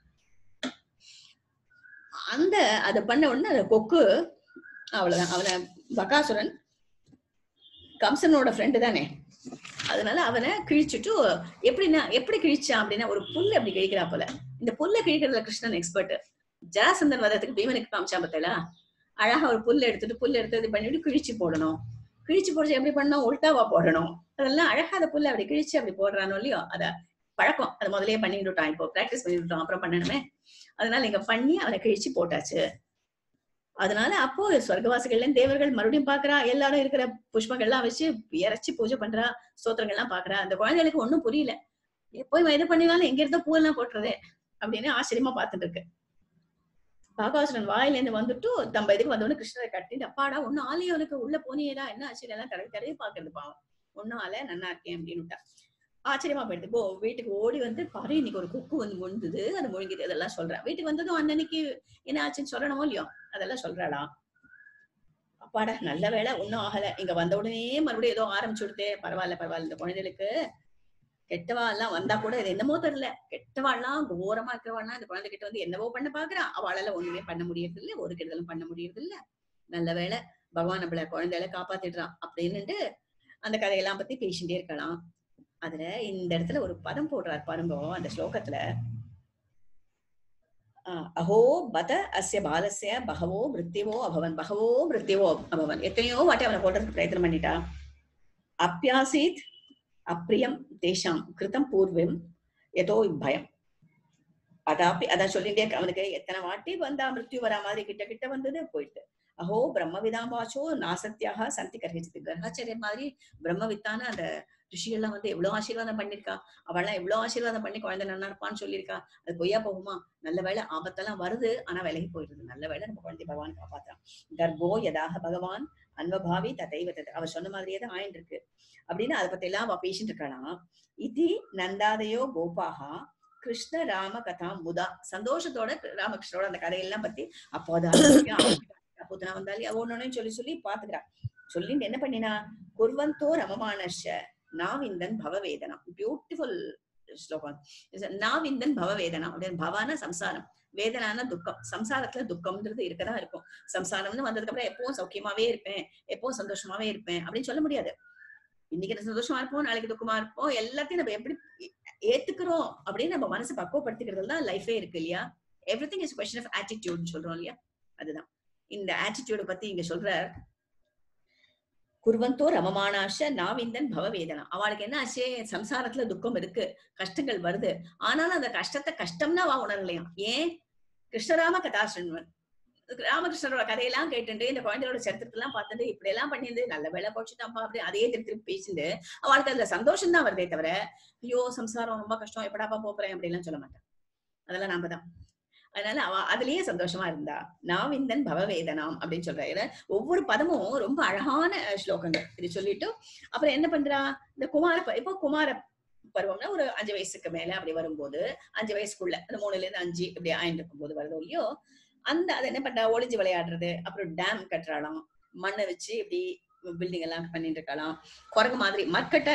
அந்த அதை பண்ண உடனே அந்த கொக்கு அவ்வளவுதான் அவனை பகாசுரன் கம்சனோட ஃப்ரெண்டு தானே அதனால அவனை கிழிச்சுட்டு எப்படின்னா எப்படி கிழிச்சான் அப்படின்னா ஒரு புல்ல அப்படி கிழிக்கிறா போல இந்த புல்ல கிழிக்கிறதுல கிருஷ்ணன் எக்ஸ்பர்ட் ஜராசந்தன் வதத்துக்கு பீமனுக்கு காமிச்சா பார்த்தல அழகா ஒரு புல்ல எடுத்துட்டு புல்ல எடுத்து இது பண்ணிட்டு கிழிச்சு போடணும் கிழிச்சு போடுச்சு எப்படி பண்ணணும் உல்டாவா போடணும் அதெல்லாம் அழகா அந்த புல்ல அப்படி கிழிச்சு அப்படி போடுறானோ இல்லையோ அத பழக்கம் அதை முதல்லயே பண்ணிட்டுட்டான் இப்போ பிராக்டிஸ் பண்ணிட்டுட்டோம் அப்புறம் பண்ணணுமே அதனால இங்க பண்ணி அவனை கிழிச்சு போட்டாச்சு அதனால அப்போ சொர்க்கவாசிகள்ல தேவர்கள் மறுபடியும் பாக்குறா எல்லாரும் இருக்கிற புஷ்பங்கள்லாம் வச்சு இறைச்சி பூஜை பண்றா ஸ்தோத்திரங்கள்லாம் பாக்குறா அந்த குழந்தைகளுக்கு ஒண்ணும் புரியல எப்போ இவன் இது பண்ணினாலும் எங்க இருந்தோ பூவெல்லாம் போட்டுறதே அப்படின்னு ஆச்சரியமா பார்த்துட்டு இருக்கு பாகாசுரன் வாயில இருந்து வந்துட்டு நம்ம இதுக்கு வந்தவொடனே கிருஷ்ணரை கட்டிட்டு அப்பாடா ஒன்னும் ஆலையும் உனக்கு உள்ள போனியேடா என்ன ஆச்சு எல்லாம் தடவை தடவை பாக்குறது பாவம் ஒன்னும் ஆல நன்னா இருக்கேன் அப்படின்னு ஆச்சரியமா போயிடுது போ வீட்டுக்கு ஓடி வந்து பாரு இன்னைக்கு ஒரு குக்கு வந்து முழுந்தது அது முழுங்கிது அதெல்லாம் சொல்றேன் வீட்டுக்கு வந்ததும் அன்னன்னைக்கு என்ன ஆச்சுன்னு சொல்லணுமோ இல்லையோ அதெல்லாம் சொல்றாளா அப்பாடா நல்ல வேளை ஒன்னும் ஆகல இங்க வந்த உடனே மறுபடியும் ஏதோ ஆரம்பிச்சு விடுதே பரவாயில்ல பரவாயில்ல இந்த குழந்தைகளுக்கு கெட்டவா எல்லாம் வந்தா கூட இது என்னமோ தெரியல கெட்டவா எல்லாம் கோரமா இருக்கிறவாள்லாம் இந்த குழந்தை கிட்ட வந்து என்னவோ பண்ண பாக்குறா அவளால ஒண்ணுமே பண்ண முடியறது இல்ல ஒரு கெடுதலும் பண்ண முடியறது இல்ல நல்ல வேளை பகவான் நம்மள குழந்தைகளை காப்பாத்திடுறான் அப்படின்னுட்டு அந்த கதையெல்லாம் பத்தி பேசிட்டே இருக்கலாம் அதுல இந்த இடத்துல ஒரு பதம் போடுறார் பாருங்க அந்த ஸ்லோகத்துல ஆஹ் அஹோ பத அஸ்ய பாலஸ்ய பகவோ மிருத்யவோ அபவன் பகவோ மிருத்யவோ அபவன் எத்தனையோ வாட்டி அவனை போடுறதுக்கு பிரயத்தனம் பண்ணிட்டா அப்பியாசீத் அப்பிரியம் தேஷாம் கிருதம் பூர்வம் ஏதோ பயம் அதாப்பி அதான் சொல்லிட்டே இருக்க அவனுக்கு எத்தனை வாட்டி வந்தா மிருத்யு வரா மாதிரி கிட்ட கிட்ட வந்தது போயிடுது அஹோ பிரம்மவிதாம் வாச்சோ நாசத்தியாக சந்தி கர்ஹிச்சது கர்ஹாச்சரியர் மாதிரி பிரம்மவித்தான அந்த ரிஷிகள்லாம் வந்து எவ்வளவு ஆசீர்வாதம் பண்ணிருக்கா அவள்லாம் எவ்வளவு ஆசீர்வாதம் பண்ணி குழந்தை நல்லா இருப்பான்னு சொல்லியிருக்கா அது பொய்யா போகுமா நல்ல வேளை ஆபத்தெல்லாம் வருது ஆனா விலகி போயிடுது நல்ல வேளை நம்ம குழந்தை பகவான் காப்பாத்துறான் கர்ப்போ யதாக பகவான் அன்வபாவி ததைவ தத் அவர் சொன்ன மாதிரியே தான் ஆயிட்டு இருக்கு அப்படின்னு அதை பத்தி எல்லாம் அவ பேசிட்டு இருக்காளாம் இதி நந்தாதையோ கோபாகா கிருஷ்ண ராம கதா முதா சந்தோஷத்தோட ராமகிருஷ்ணரோட அந்த கதையெல்லாம் பத்தி அப்போ அது புத்தனா வந்தாலே அவ ஒன்னு சொல்லி சொல்லி பாத்துக்கிறா சொல்லிட்டு என்ன பண்ணினா குர்வந்தோ ரமமானஷ நாவிந்தன் பவவேதனா பியூட்டிஃபுல் ஸ்லோகம் நாவிந்தன் பவவேதனா அப்படின்னு பவான சம்சாரம் வேதனான துக்கம் சம்சாரத்துல துக்கம்ன்றது இருக்கதான் இருக்கும் சம்சாரம்னு வந்ததுக்கு அப்புறம் எப்பவும் சௌக்கியமாவே இருப்பேன் எப்பவும் சந்தோஷமாவே இருப்பேன் அப்படின்னு சொல்ல முடியாது இன்னைக்கு நம்ம சந்தோஷமா இருப்போம் நாளைக்கு துக்கமா இருப்போம் எல்லாத்தையும் நம்ம எப்படி ஏத்துக்கிறோம் அப்படின்னு நம்ம மனசை பக்குவப்படுத்திக்கிறது தான் லைஃபே இருக்கு இல்லையா everything is question of attitude சொல்றோம் இல்லையா அதுதான் இந்த ஆட்டிடியூட பத்தி இங்க சொல்ற குர்வந்தோ ரமமானாஷ நாவிந்தன் பவவேதனா அவளுக்கு என்ன ஆச்சு சம்சாரத்துல துக்கம் இருக்கு கஷ்டங்கள் வருது ஆனாலும் அந்த கஷ்டத்தை கஷ்டம்னா அவ உணரலையாம் ஏன் கிருஷ்ணராம கதாசிரன்வன் ராமகிருஷ்ணரோட கதையெல்லாம் கேட்டுட்டு இந்த குழந்தையோட சரித்திரத்தை எல்லாம் பார்த்துட்டு இப்படி எல்லாம் பண்ணிருந்து நல்ல வேலை போச்சுட்டாம்பா அப்படி அதே திருப்பி திருப்பி பேசிட்டு அவளுக்கு அதுல சந்தோஷம் தான் வருதே தவிர ஐயோ சம்சாரம் ரொம்ப கஷ்டம் எப்படாப்பா போறேன் அப்படிலாம் சொல்ல மாட்டான் அதெல்லாம் நாம தான் அதனால அவ அதுலயே சந்தோஷமா இருந்தா நாவிந்தன் பவவேதனாம் அப்படின்னு சொல்றாரு ஒவ்வொரு பதமும் ரொம்ப அழகான ஸ்லோகங்கள் இது சொல்லிட்டு அப்புறம் என்ன பண்றா இந்த குமார இப்போ குமார பருவம்னா ஒரு அஞ்சு வயசுக்கு மேல அப்படி வரும்போது அஞ்சு வயசுக்குள்ள அந்த மூணுல இருந்து அஞ்சு இப்படி ஆயிட்டு இருக்கும் போது வருதோ இல்லையோ அந்த அதை என்ன பண்றா ஒளிஞ்சு விளையாடுறது அப்புறம் டேம் கட்டுறாளாம் மண்ணை வச்சு இப்படி பில்டிங் எல்லாம் பண்ணிட்டு இருக்கலாம் குரங்கு மாதிரி மர்க்கட்ட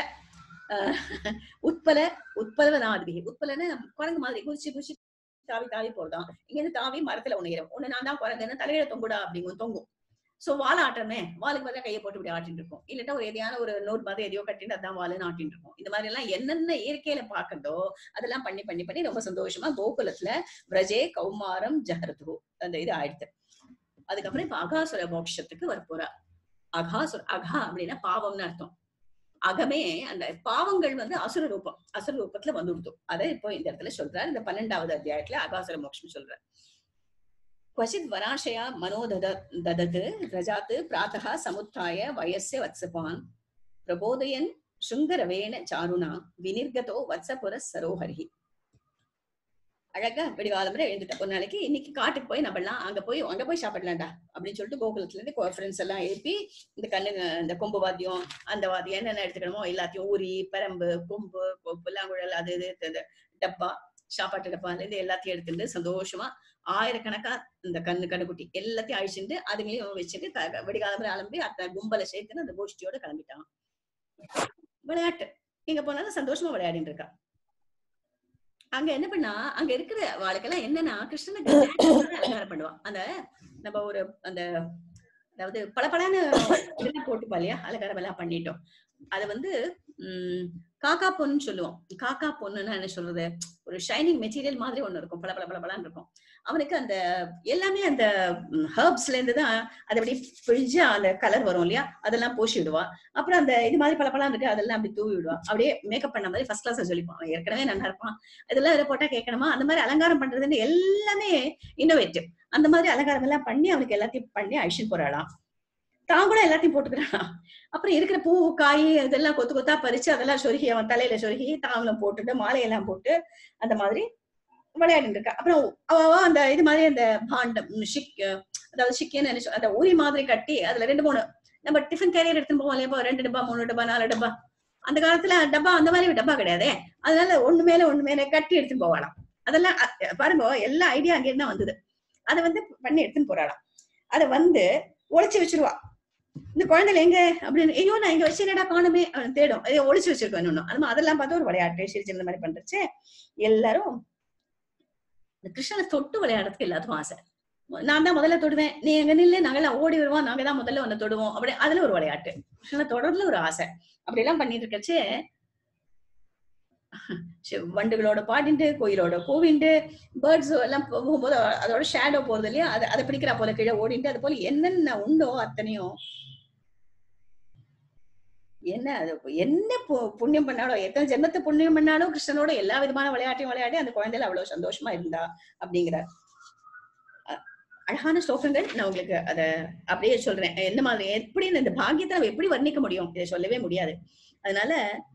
உட்பல உட்பலவனாதிபி உட்பலன்னு குரங்கு மாதிரி குதிச்சு குதிச்சு தாவி தாவி போறதான் இங்க இருந்து தாவி மரத்துல உணகிறோம் ஒண்ணு நான் தான் குரங்குன்னு தலையில தொங்குடா அப்படிங்கும் தொங்கும் சோ வால் ஆட்டமே வாளுக்கு பதிலாக கையை போட்டு இப்படி ஆட்டிட்டு இருக்கும் இல்லட்டா ஒரு எதையான ஒரு நோட் மாதிரி எதையோ கட்டிட்டு அதான் வாளுன்னு ஆட்டிட்டு இருக்கும் இந்த மாதிரி எல்லாம் என்னென்ன இயற்கையில பாக்குறதோ அதெல்லாம் பண்ணி பண்ணி பண்ணி ரொம்ப சந்தோஷமா கோகுலத்துல பிரஜே கௌமாரம் ஜஹரது அந்த இது ஆயிடுது அதுக்கப்புறம் இப்ப அகாசுர மோட்சத்துக்கு வர போறா அகாசுர அகா அப்படின்னா பாவம்னு அர்த்தம் அகமே அந்த பாவங்கள் வந்து அசுர ரூபம் அசுர ரூபத்துல வந்து விடுத்தோம் அதை இப்போ இந்த இடத்துல சொல்றாரு இந்த பன்னெண்டாவது அத்தியாயத்துல அகாசுர மோட்சம் சொல்றாரு क्वचित् वराशया मनो दद ददत् रजात् प्रातः समुत्थाय वयस्य वत्सपान् प्रबोधयन् शृङ्गरवेण चारुणा विनिर्गतो वत्सपुरः सरोहरिः அழகா விடிகாலம்பரை எழுந்துட்டேன் ஒரு நாளைக்கு இன்னைக்கு காட்டுக்கு போய் நம்மளாம் அங்க போய் அங்க போய் சாப்பிடலாம்டா அப்படின்னு சொல்லிட்டு கோகுலத்துல இருந்து ஃப்ரெண்ட்ஸ் எல்லாம் எழுப்பி இந்த கண்ணு இந்த கொம்பு வாத்தியம் அந்த வாத்தியம் என்னென்ன எடுத்துக்கணுமோ எல்லாத்தையும் ஊரி பரம்பு கொம்பு கொ- புல்லாங்குழல் அது இது இந்த டப்பா சாப்பாட்டு டப்பால இருந்து எல்லாத்தையும் எடுத்துட்டு சந்தோஷமா ஆயிரக்கணக்கா இந்த கண்ணு கண்ணுக்குட்டி எல்லாத்தையும் அழிச்சுட்டு அதுங்களையும் வச்சுட்டு க- விடிகாலம்பரை அலம்பி அந்த கும்பலை சேர்த்துன்னு அந்த கோஷ்டியோட கிளம்பிட்டான் விளையாட்டு எங்க போனாலும் சந்தோஷமா விளையாடிட்டு இருக்கா அங்க என்ன பண்ணா அங்க இருக்கிற வாழ்க்கெல்லாம் என்னன்னா கிருஷ்ணனுக்கு natural ஆ அலங்காரம் பண்ணுவான் அந்த நம்ம ஒரு அந்த அதாவது பளபளன்னு இதெல்லாம் போட்டுப்பா இல்லையா அலங்காரம் எல்லாம் பண்ணிட்டோம் அது வந்து உம் காக்கா பொண்ணுன்னு சொல்லுவோம் காக்கா பொண்ணுன்னா என்ன சொல்றது ஒரு ஷைனிங் மெட்டீரியல் மாதிரி ஒண்ணு இருக்கும் பல பல பல பலன்னு இருக்கும் அவனுக்கு அந்த எல்லாமே அந்த ஹர்ப்ஸ்ல இருந்து தான் அது அப்படி பிழிஞ்சு அந்த கலர் வரும் இல்லையா அதெல்லாம் பூசி விடுவா அப்புறம் அந்த இது மாதிரி பல பலம் இருக்கு அதெல்லாம் அப்படி தூவி விடுவா அப்படியே மேக்கப் பண்ண மாதிரி ஃபர்ஸ்ட் கிளாஸ் சொல்லிப்பான் அவன் ஏற்கனவே நல்லா இருப்பான் இதெல்லாம் இதை போட்டா கேட்கணுமா அந்த மாதிரி அலங்காரம் பண்றதுன்னு எல்லாமே இன்னோவேட்டிவ் அந்த மாதிரி அலங்காரம் எல்லாம் பண்ணி அவனுக்கு எல்லாத்தையும் பண்ணி அழிச்சுன்னு போறாளாம் தான் கூட எல்லாத்தையும் போட்டுக்கிறான் அப்புறம் இருக்கிற பூ காய் இதெல்லாம் கொத்து கொத்தா பறிச்சு அதெல்லாம் சொருகி அவன் தலையில சொருகி தாவலம் போட்டுட்டு மாலையெல்லாம் போட்டு அந்த மாதிரி விளையாடிட்டு இருக்கா அப்புறம் அவ அவ அந்த இது மாதிரி அந்த பாண்டம் ம், ஷிக் அதாவது ஷிக்கேன்னு நினைச்சு அந்த உரி மாதிரி கட்டி அதுல ரெண்டு மூணு நம்ம டிஃபன் கேரியர் எடுத்துன்னு போவோம் இல்லையா இப்போ ரெண்டு டப்பா மூணு டப்பா நாலு டப்பா அந்த காலத்துல டப்பா அந்த மாதிரி டப்பா கிடையாதே அதனால ஒண்ணு மேல ஒண்ணு மேல கட்டி எடுத்துன்னு போவாளாம் அதெல்லாம் அ- பாருங்க எல்லா ஐடியா அங்கே தான் வந்தது அதை வந்து பண்ணி எடுத்துன்னு போறாளாம் அதை வந்து ஒளிச்சு வச்சிருவா இந்த குழந்தைல எங்க அப்படின்னு ஐயோ நான் இங்க வச்சிருடா காணுமே அவன் தேடும் அதை ஒளிச்சு வச்சிருக்கோம் இன்னொன்னு அது மா- அதெல்லாம் பார்த்து ஒரு விளையாட்டு சிரிச்சு இந்த மாதிரி பண்றச்சு எல்லாரும் இந்த கிருஷ்ணனை தொட்டு விளையாடுறதுக்கு எல்லாத்துக்கும் ஆசை நான் தான் முதல்ல தொடுவேன் நீ எங்க நில்லு நாங்கெல்லாம் ஓடி வருவோம் நாங்க தான் முதல்ல உன்னை தொடுவோம் அப்படி அதுல ஒரு விளையாட்டு கிருஷ்ணனை தொடர்ல ஒரு ஆசை அப்படி எல்லாம் பண்ணிட்டு இருக்கச்சு சி- வண்டுகளோட பாடிண்டு கோயிலோட கோவிண்டு பேர்ட்ஸ் எல்லாம் போகும்போது அதோட ஷேடோ போறது இல்லையா அதை அதை பிடிக்கிறா போல கீழே ஓடிண்டு அது போல என்னென்ன உண்டோ அத்தனையும் என்ன அது என்ன பு- புண்ணியம் பண்ணாலும் எத்தனை ஜென்மத்தை புண்ணியம் பண்ணாலும் கிருஷ்ணனோட எல்லா விதமான விளையாட்டையும் விளையாடி அந்த குழந்தையில அவ்வளவு சந்தோஷமா இருந்தா அப்படிங்கிறார் அ- அழகான ஸ்லோகங்கள் நான் உங்களுக்கு அத அப்படியே சொல்றேன் என்ன மாதிரி எப்படி இந்த பாக்கியத்தை நம்ம எப்படி வர்ணிக்க முடியும் இதை சொல்லவே முடியாது அதனால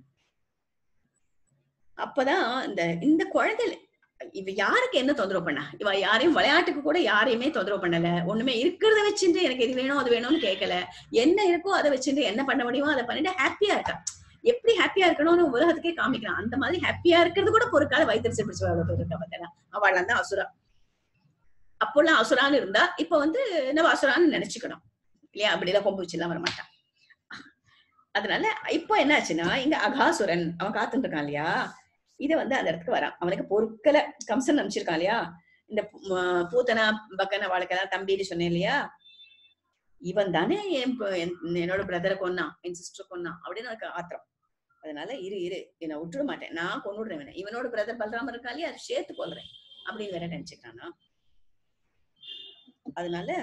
அப்பதான் இந்த இந்த குழந்தை இவ யாருக்கு என்ன தொந்தரவு பண்ணா இவ யாரையும் விளையாட்டுக்கு கூட யாரையுமே தொந்தரவு பண்ணல ஒண்ணுமே இருக்கிறத வச்சுட்டு எனக்கு இது வேணும் அது வேணும்னு கேட்கல என்ன இருக்கோ அதை வச்சுட்டு என்ன பண்ண முடியுமோ அதை பண்ணிட்டு ஹாப்பியா இருக்கா எப்படி ஹாப்பியா இருக்கணும்னு உலகத்துக்கே காமிக்கிறான் அந்த மாதிரி ஹாப்பியா இருக்கிறது கூட பொறுக்காத வயிற்றுச்சு பிடிச்ச அவ்வளவு பேர் இருக்கா பார்த்தா அவள் தான் அசுரா அப்போல்லாம் அசுரான்னு இருந்தா இப்ப வந்து நம்ம அசுரான்னு நினைச்சுக்கணும் இல்லையா அப்படிலாம் கொம்பு வச்சுலாம் வரமாட்டான் அதனால இப்போ என்னாச்சுன்னா இங்க அகாசுரன் அவன் காத்துட்டு இருக்கான் இல்லையா இத வந்து அந்த இடத்துக்கு வரான் அவனுக்கு பொருட்களை கம்சன் அனுப்பிச்சிருக்கான் இல்லையா இந்த ம- பூத்தனா பக்கன வாழ்க்கெல்லாம் தம்பின்னு சொன்னேன் இல்லையா இவன் தானே என் ப- என்- என்னோட பிரதரை கொன்னான் என் சிஸ்டர் கொன்னான் அப்படின்னு எனக்கு ஆத்திரம் அதனால இரு இரு என்ன விட்டுட மாட்டேன் நான் கொண்டுடுறேன் இவனை இவனோட பிரதர் பலராம இருக்கா இல்லையா அதை சேர்த்து கொள்றேன் அப்படின்னு வேற நினைச்சுக்கிறானா அதனால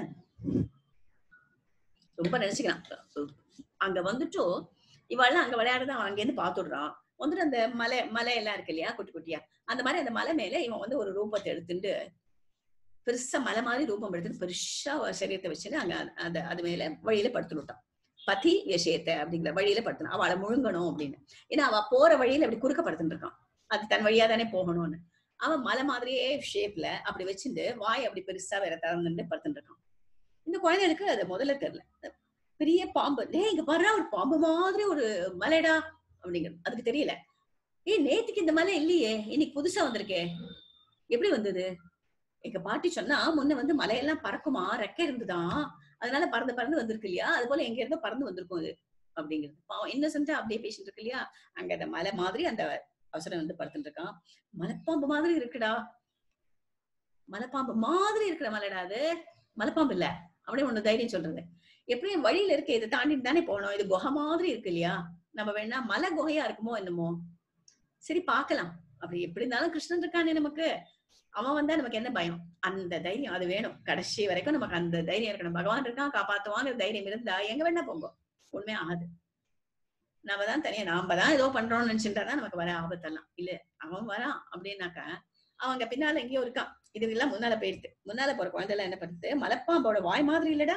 ரொம்ப நினைச்சுக்கிறான் அங்க வந்துட்டு இவாள் அங்க விளையாடுறத அவன் அங்க இருந்து பாத்துடுறான் வந்துட்டு அந்த மலை மலை எல்லாம் இருக்கு இல்லையா குட்டி குட்டியா அந்த மாதிரி அந்த மலை மேல இவன் வந்து ஒரு ரூபத்தை எடுத்துட்டு பெருசா மலை மாதிரி ரூபம் எடுத்துட்டு பெருசா ஒரு சரீரத்தை வச்சுட்டு அங்க அந்த- அந்த அது மேல வழியில படுத்து விட்டான் பதி விஷயத்தை அப்படிங்கிற வழியில படுத்தணும் அவளை முழுங்கணும் அப்படின்னு ஏன்னா அவ போற வழியில அப்படி குறுக்க படுத்துட்டு இருக்கான் அது தன் வழியா தானே போகணும்னு அவன் மலை மாதிரியே ஷேப்ல அப்படி வச்சுட்டு வாய் அப்படி பெருசா வேற திறந்துட்டு படுத்துட்டு இருக்கான் இந்த குழந்தைகளுக்கு அது முதல்ல தெரியல பெரிய பாம்பு டேய் இங்க பாரு ஒரு பாம்பு மாதிரி ஒரு மலைடா அப்படிங்கிறது அதுக்கு தெரியல ஏய் நேத்துக்கு இந்த மலை இல்லையே இன்னைக்கு புதுசா வந்திருக்கே எப்படி வந்தது எங்க பாட்டி சொன்னா முன்ன வந்து மலையெல்லாம் பறக்குமா ரெக்கை இருந்துதான் அதனால பறந்து பறந்து வந்திருக்கு இல்லையா அது போல எங்க இருந்தோ பறந்து வந்திருக்கும் அது அப்படிங்கிறது பாவம் இன்னசென்ட்டா அப்படியே பேசிட்டு இருக்கு இல்லையா அங்க அந்த மலை மாதிரி அந்த அவசரம் வந்து படுத்துட்டு இருக்கான் மலைப்பாம்பு மாதிரி இருக்குடா மலைப்பாம்பு மாதிரி இருக்கிற மலைடா அது மலைப்பாம்பு இல்ல அப்படியே ஒண்ணு தைரியம் சொல்றது எப்படியும் வழியில இருக்கு இதை தாண்டிட்டு தானே போகணும் இது குகை மாதிரி இருக்கு இல்லையா நம்ம வேணா மலை குகையா இருக்குமோ என்னமோ சரி பார்க்கலாம் அப்படி எப்படி இருந்தாலும் கிருஷ்ணன் இருக்கானே நமக்கு அவன் வந்தா நமக்கு என்ன பயம் அந்த தைரியம் அது வேணும் கடைசி வரைக்கும் நமக்கு அந்த தைரியம் இருக்கணும் பகவான் இருக்கான் காப்பாத்துவான்னு தைரியம் இருந்தா எங்க வேணா போங்க உண்மை ஆகாது நாம தான் தனியா நாம தான் ஏதோ பண்றோம்னு நினைச்சுட்டா தான் நமக்கு வர ஆபத்தெல்லாம் இல்ல அவன் வரான் அப்படின்னாக்க அவங்க பின்னால எங்கேயோ இருக்கான் இது எல்லாம் முன்னால போயிடுது முன்னால போற குழந்தை எல்லாம் என்ன பண்ணுது மலைப்பாம்போட வாய் மாதிரி இல்லடா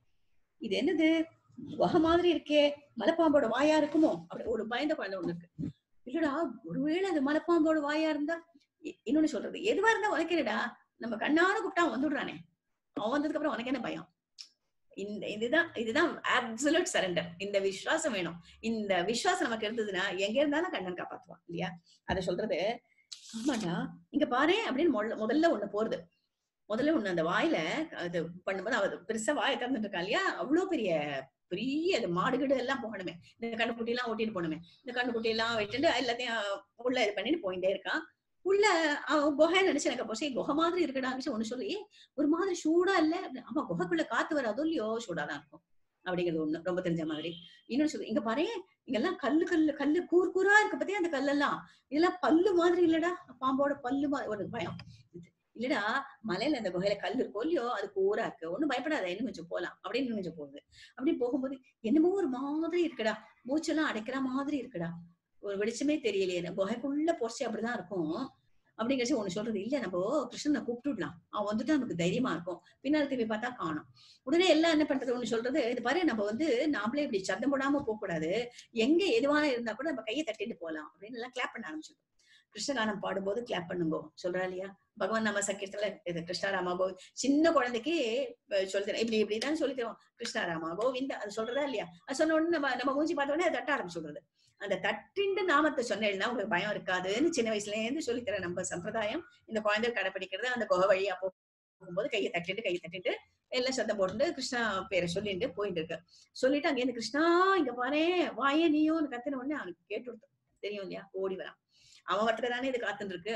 இது என்னது குகை மாதிரி இருக்கே மலைப்பாம்போட வாயா இருக்குமோ அப்படி ஒரு பயந்த குழந்தை ஒண்ணு இருக்கு இல்லடா ஒருவேளை அது மலைப்பாம்போட வாயா இருந்தா இ- இன்னொன்னு சொல்றது எதுவா இருந்தா உனக்கேடா நம்ம கண்ணான கூப்பிட்டா அவன் வந்துடுறானே அவன் வந்ததுக்கு அப்புறம் உனக்கு என்ன பயம் இந்த இதுதான் இதுதான் அப்சல்யூட் சரண்டர் இந்த விசுவாசம் வேணும் இந்த விசுவாசம் நமக்கு இருந்ததுன்னா எங்க இருந்தாலும் கண்ணன் காப்பாத்துவான் இல்லையா அதை சொல்றது ஆமாடா இங்க பாரு அப்படின்னு முதல்ல முதல்ல ஒண்ணு போறது முதல்ல ஒண்ணு அந்த வாயில அது பண்ணும்போது அவ பெருசா வாயை திறந்துட்டு இருக்கா இல்லையா அவ்வளவு பெரிய பெரிய அது மாடுகிடு எல்லாம் போகணுமே இந்த கண்ணுக்குட்டி எல்லாம் ஓட்டிட்டு போகணுமே இந்த கண்ணுக்குட்டி எல்லாம் விட்டுட்டு எல்லாத்தையும் உள்ள இது பண்ணிட்டு போயிட்டே இருக்கான் உள்ள அவன் குகை நினைச்சு எனக்கு அப்போ சரி குகை மாதிரி இருக்குடான்னு ஒண்ணு சொல்லி ஒரு மாதிரி சூடா இல்ல அப்படின்னு. ஆமா குகைக்குள்ள காத்து வராதோ இல்லையோ சூடாதான் இருக்கும் அப்படிங்கிறது ஒண்ணு ரொம்ப தெரிஞ்ச மாதிரி இன்னொன்னு சொல்லு இங்க பாரு இங்கெல்லாம் கல்லு கல்லு கல்லு கூர் கூரா இருக்கு பத்தியா அந்த கல்லெல்லாம் இதெல்லாம் பல்லு மாதிரி இல்லடா பாம்போட பல்லு மாதிரி ஒரு பயம் இது, இல்லடா மலையில அந்த குகையில கல் இருக்கோ இல்லையோ அது கூரா இருக்கு ஒண்ணும் பயப்படாத இன்னும் கொஞ்சம் போலாம் அப்படின்னு இன்னும் கொஞ்சம் போகுது அப்படி போகும்போது என்னமோ ஒரு மாதிரி இருக்குடா மூச்செல்லாம் அடைக்கிற மாதிரி இருக்குடா ஒரு வெளிச்சமே தெரியலையே இந்த குகைக்குள்ள போச்சு அப்படிதான் இருக்கும் அப்படிங்கிறச்சு ஒண்ணு சொல்றது இல்ல நம்ம கிருஷ்ணனை கூப்பிட்டுடலாம் அவன் வந்துட்டு நமக்கு தைரியமா இருக்கும் பின்னால் திரும்பி பார்த்தா காணும் உடனே எல்லாம் என்ன பண்றது ஒண்ணு சொல்றது இது பாரு நம்ம வந்து நாமளே இப்படி சத்தம் போடாம போக கூடாது எங்க எதுவான இருந்தா கூட நம்ம கையை தட்டிட்டு போலாம் அப்படின்னு எல்லாம் கிளாப் பண்ண ஆரம்பிச்சிடும் கிருஷ்ணகானம் பாடும்போது கிளாப் பண்ணுங்க சொல்றா இல்லையா பகவான் நம்ம சக்கீர்த்தல இது கிருஷ்ணாராமா கோ சின்ன குழந்தைக்கு அஹ் சொல்லி தரேன் இப்படி இப்படிதான் சொல்லி தரோம் கிருஷ்ணாராமா கோவிந்த அது சொல்றதா இல்லையா அது சொன்ன உடனே நம்ம நம்ம மூஞ்சி பார்த்த உடனே அதை தட்ட ஆரம்பிச்சுடுறது அந்த தட்டிண்டு நாமத்தை சொன்னேன்னா உங்களுக்கு பயம் இருக்காதுன்னு சின்ன வயசுல இருந்து சொல்லித்தர நம்ம சம்பிரதாயம் இந்த குழந்தை கடைப்பிடிக்கிறது அந்த குகை வழியா போ- போகும்போது கையை தட்டிட்டு கையை தட்டிட்டு எல்லாம் சத்தம் போட்டு கிருஷ்ணா பேரை சொல்லிட்டு போயிட்டு இருக்கு சொல்லிட்டு அங்க இருந்து கிருஷ்ணா இங்க பாரு வாயே நீயும் கத்தின உடனே அவனுக்கு கேட்டு கொடுத்தோம் தெரியும் இல்லையா ஓடி வரான் அவன் வரத்துல தானே இது காத்துன்னு இருக்கு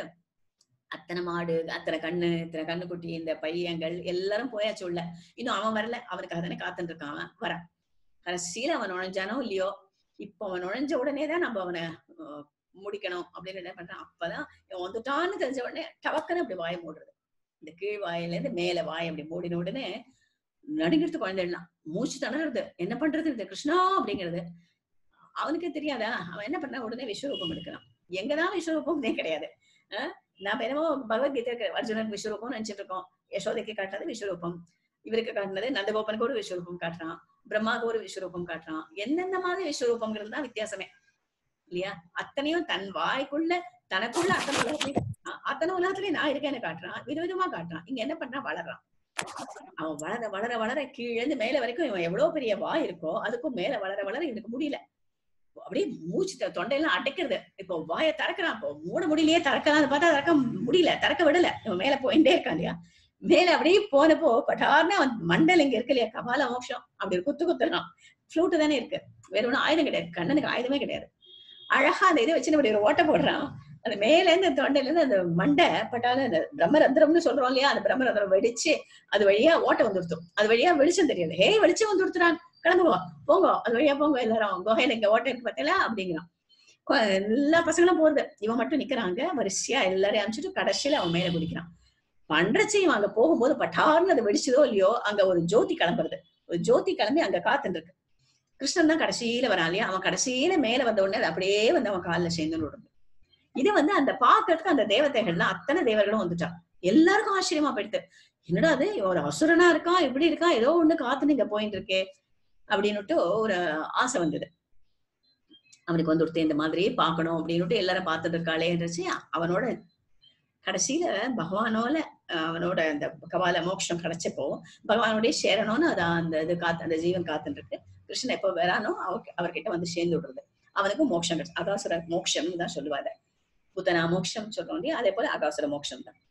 அத்தனை மாடு அத்தனை கண்ணு இத்தனை கண்ணுக்குட்டி இந்த பையங்கள் எல்லாரும் போயாச்சு உள்ள இன்னும் அவன் வரல அவனுக்காக தானே காத்துட்டு இருக்கான் அவன் வரான் கடைசியில அவன் நுழைஞ்சானோ இல்லையோ இப்ப அவன் நுழைஞ்ச உடனே தான் நம்ம அவனை அஹ், முடிக்கணும் அப்படின்னு என்ன பண்றான் அப்பதான் இவன் வந்துட்டான்னு தெரிஞ்ச உடனே டவக்குன்னு அப்படி வாயை மூடுறது இந்த கீழ் வாயில இருந்து மேல வாய் அப்படி மூடின உடனே நடுங்கிறது குழந்தைலாம் மூச்சு திணறது என்ன பண்றது இந்த கிருஷ்ணா அப்படிங்கிறது அவனுக்கு தெரியாதா அவன் என்ன பண்ணா உடனே விஸ்வரூபம் எடுக்கிறான் எங்கதான் விஸ்வரூபம்னே கிடையாது அஹ் நாம என்னமோ பகவத்கீதை அர்ஜுனன் விஸ்வரூபம் நினைச்சிட்டு இருக்கோம் யசோதைக்கு காட்டுறது விஸ்வரூபம் இவருக்கு காட்டுனது நந்தகோபனுக்கு ஒரு விஸ்வரூபம் காட்டுறான் பிரம்மாவுக்கு ஒரு விஸ்வரூபம் காட்டுறான் என்னென்ன மாதிரி விஸ்வரூபங்கிறது தான் வித்தியாசமே இல்லையா அத்தனையும் தன் வாய்க்குள்ள தனக்குள்ள அத்தனை உலகத்துலயும் அ- அத்தனை உலகத்துலயும் நான் இருக்கேன்னு காட்டுறான் விதவிதமா காட்டுறான் இங்க என்ன பண்றான் வளர்றான் அவன் வளர வளர வளர கீழே இருந்து மேல வரைக்கும் இவன் எவ்வளவு பெரிய வாய் இருக்கோ அதுக்கும் மேல வளர வளர இவனுக்கு முடியல அப்படியே மூச்சு த- தொண்டையெல்லாம் அடைக்கிறது இப்போ வாயை திறக்கிறான் இப்போ மூட முடியலையே திறக்கலாம் பார்த்தா திறக்க முடியல திறக்க விடல இவன் மேல போயிட்டே இருக்கான் இல்லையா மேல அப்படியே போனப்போ பட்டார்னு அவன் மண்டல் இங்க இருக்கு இல்லையா கபால மோட்சம் அப்படி ஒரு குத்து குத்துறான் ஃப்ளூட்டு தானே இருக்கு வேற ஒண்ணும் ஆயுதம் கிடையாது கண்ணனுக்கு ஆயுதமே கிடையாது அழகா அந்த இதை வச்சு இப்படி ஒரு ஓட்டை போடுறான் அது மேல இருந்து அந்த தொண்டையில இருந்து அந்த மண்டை பட்டாலும் அந்த பிரம்மரந்திரம்னு சொல்றோம் இல்லையா அந்த பிரம்மரந்திரம் வெடிச்சு அது வழியா ஓட்டை வந்துடுத்தும் அது வழியா வெளிச்சம் தெரியாது ஹே வெளிச்சம் வந்து கொடுத்துறான் கிளம்புவா போங்க அது வழியா போங்க எல்லாரும் குகையில இங்க ஓட்டை இருக்கு பார்த்தீங்களா அப்படிங்கிறான் கொ- எல்லா பசங்களும் போறது இவன் மட்டும் நிக்கிறாங்க வரிசையா எல்லாரையும் அனுப்பிச்சிட்டு கடைசியில அவன் மேல குதிக்கிறான் பண்றச்சு இவன் அங்க போகும்போது பட்டார்னு அது வெடிச்சதோ இல்லையோ அங்க ஒரு ஜோதி கிளம்புறது ஒரு ஜோதி கிளம்பி அங்க காத்துட்டு இருக்கு கிருஷ்ணன் தான் கடைசியில வரான் இல்லையா அவன் கடைசியில மேல வந்த உடனே அது அப்படியே வந்து அவன் காலில் சேர்ந்து விடுறது இது வந்து அந்த பாக்குறதுக்கு அந்த தேவதைகள்லாம் அத்தனை தேவர்களும் வந்துட்டான் எல்லாருக்கும் ஆச்சரியமா போயிடுது என்னடா அது இவன் ஒரு அசுரனா இருக்கான் இப்படி இருக்கான் ஏதோ ஒண்ணு காத்து நீங்க போயிட்டு இருக்கே அப்படின்னுட்டு ஒரு ஆசை வந்தது அவனுக்கு வந்து ஒருத்தன் இந்த மாதிரி பார்க்கணும் அப்படின்னுட்டு எல்லாரும் பார்த்துட்டு இருக்காளேன்றச்சு அவனோட கடைசியில பகவானோல அஹ், அவனோட அந்த கபால மோட்சம் கிடைச்சப்போ பகவானோடய சேரணும்னு அது அந்த இது காத்து அந்த ஜீவன் காத்துட்டு இருக்கு கிருஷ்ணன் எப்போ வரானோ அவ அவர்கிட்ட வந்து சேர்ந்து விடுறது அவனுக்கு மோட்சம் கிடைச்சு அகாசுர மோட்சம்னு தான் சொல்லுவாரு புத்தனா மோட்சம் சொல்றோம் இல்லையா அதே போல அகாசுர மோட்சம் தான்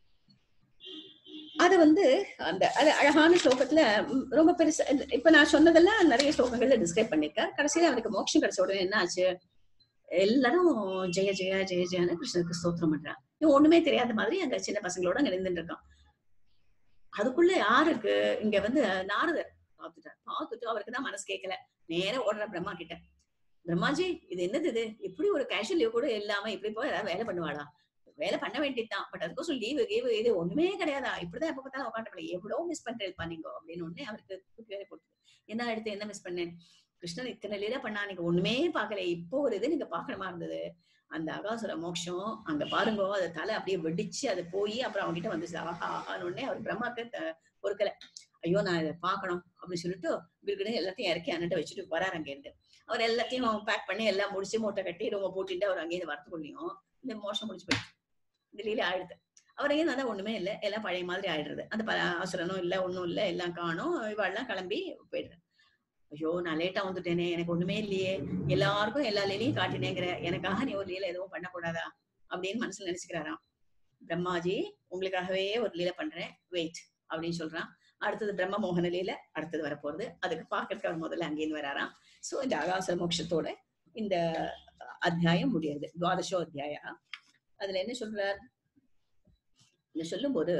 அது வந்து அந்த அது அழகான ஸ்லோகத்துல ம், ரொம்ப பெருசா இது- இப்ப நான் சொன்னதெல்லாம் நிறைய ஸ்லோகங்கள்ல டிஸ்கிரைப் பண்ணிருக்கேன் கடைசியில அவனுக்கு மோட்சம் கிடைச்ச உடனே என்ன ஆச்சு எல்லாரும் ஜெய ஜெய ஜெய ஜெயன்னு கிருஷ்ணருக்கு ஸ்தோத்திரம் பண்றான் இவன் ஒண்ணுமே தெரியாத மாதிரி அந்த சின்ன பசங்களோட அங்க நின்றுட்டு இருக்கான் அதுக்குள்ள யாருக்கு இங்க வந்து நாரதர் பார்த்துட்டார் பார்த்துட்டு அவருக்கு தான் மனசு கேட்கல நேரா ஓடுற பிரம்மா கிட்ட பிரம்மாஜி இது என்னது இது இப்படி ஒரு கேஷுவல் லீவ் கூட இல்லாம இப்படி போய் ஏதாவது வேலை பண்ணுவாளா வேலை பண்ண வேண்டியதுதான் பட் அதுக்கோசம் லீவு கீவு இது ஒண்ணுமே கிடையாதா இப்படிதான் எப்ப பார்த்தாலும் உட்காந்து எவ்வளவு மிஸ் பண்றேன் நீங்க அப்படின்னு ஒண்ணு அவருக்கு தூக்கி வேலை போட்டு என்ன எடுத்து என்ன மிஸ் பண்ணேன் கிருஷ்ணன் இத்தனை லீலா பண்ணா நீங்க ஒண்ணுமே பார்க்கல இப்போ ஒரு இது நீங்க பார்க்கணுமா இருந்தது அந்த அகாசுர மோட்சம் அங்க பாருங்க அது தலை அப்படியே வெடிச்சு அது போய் அப்புறம் அவங்க கிட்ட வந்துச்சு ஆஹா ஆஹான்னு உடனே அவர் பிரம்மாக்கு த- பொறுக்கல ஐயோ நான் இதை பார்க்கணும் அப்படின்னு சொல்லிட்டு வீட்டுக்கு எல்லாத்தையும் இறக்கி அண்ணன் வச்சுட்டு வராரு அங்கேருந்து அவர் எல்லாத்தையும் பேக் பண்ணி எல்லாம் முடிச்சு மூட்டை கட்டி ரொம்ப போட்டுட்டு அவர் அங்கேயிருந்து வரத்துக்குள்ளயும் இந்த மோஷம் முடிச்சு போயிடுச்சு இந்த லீலை ஆயிடுது அவர் எங்கேயும் வந்தா ஒண்ணுமே இல்லை எல்லாம் பழைய மாதிரி ஆயிடுறது அந்த ப- அசுரனும் இல்ல ஒண்ணும் இல்ல எல்லாம் காணும் இவாள்லாம் கிளம்பி போயிடுது ஐயோ நான் லேட்டா வந்துட்டேனே எனக்கு ஒண்ணுமே இல்லையே எல்லாருக்கும் எல்லா லீலையும் காட்டினேங்கிற எனக்காக நீ ஒரு லீலை எதுவும் பண்ணக்கூடாதா அப்படின்னு மனசுல நினைச்சுக்கிறாராம் பிரம்மாஜி உங்களுக்காகவே ஒரு லீலை பண்றேன் வெயிட் அப்படின்னு சொல்றான் அடுத்தது பிரம்ம மோகன லீலை அடுத்தது வரப்போறது அதுக்கு பாக்கிறதுக்கு அவர் முதல்ல அங்கேருந்து வராராம் சோ இந்த அகாச மோட்சத்தோட இந்த அத்தியாயம் முடியுது துவாதசோ அத்தியாயா அதுல என்ன சொல்றார் இந்த சொல்லும்போது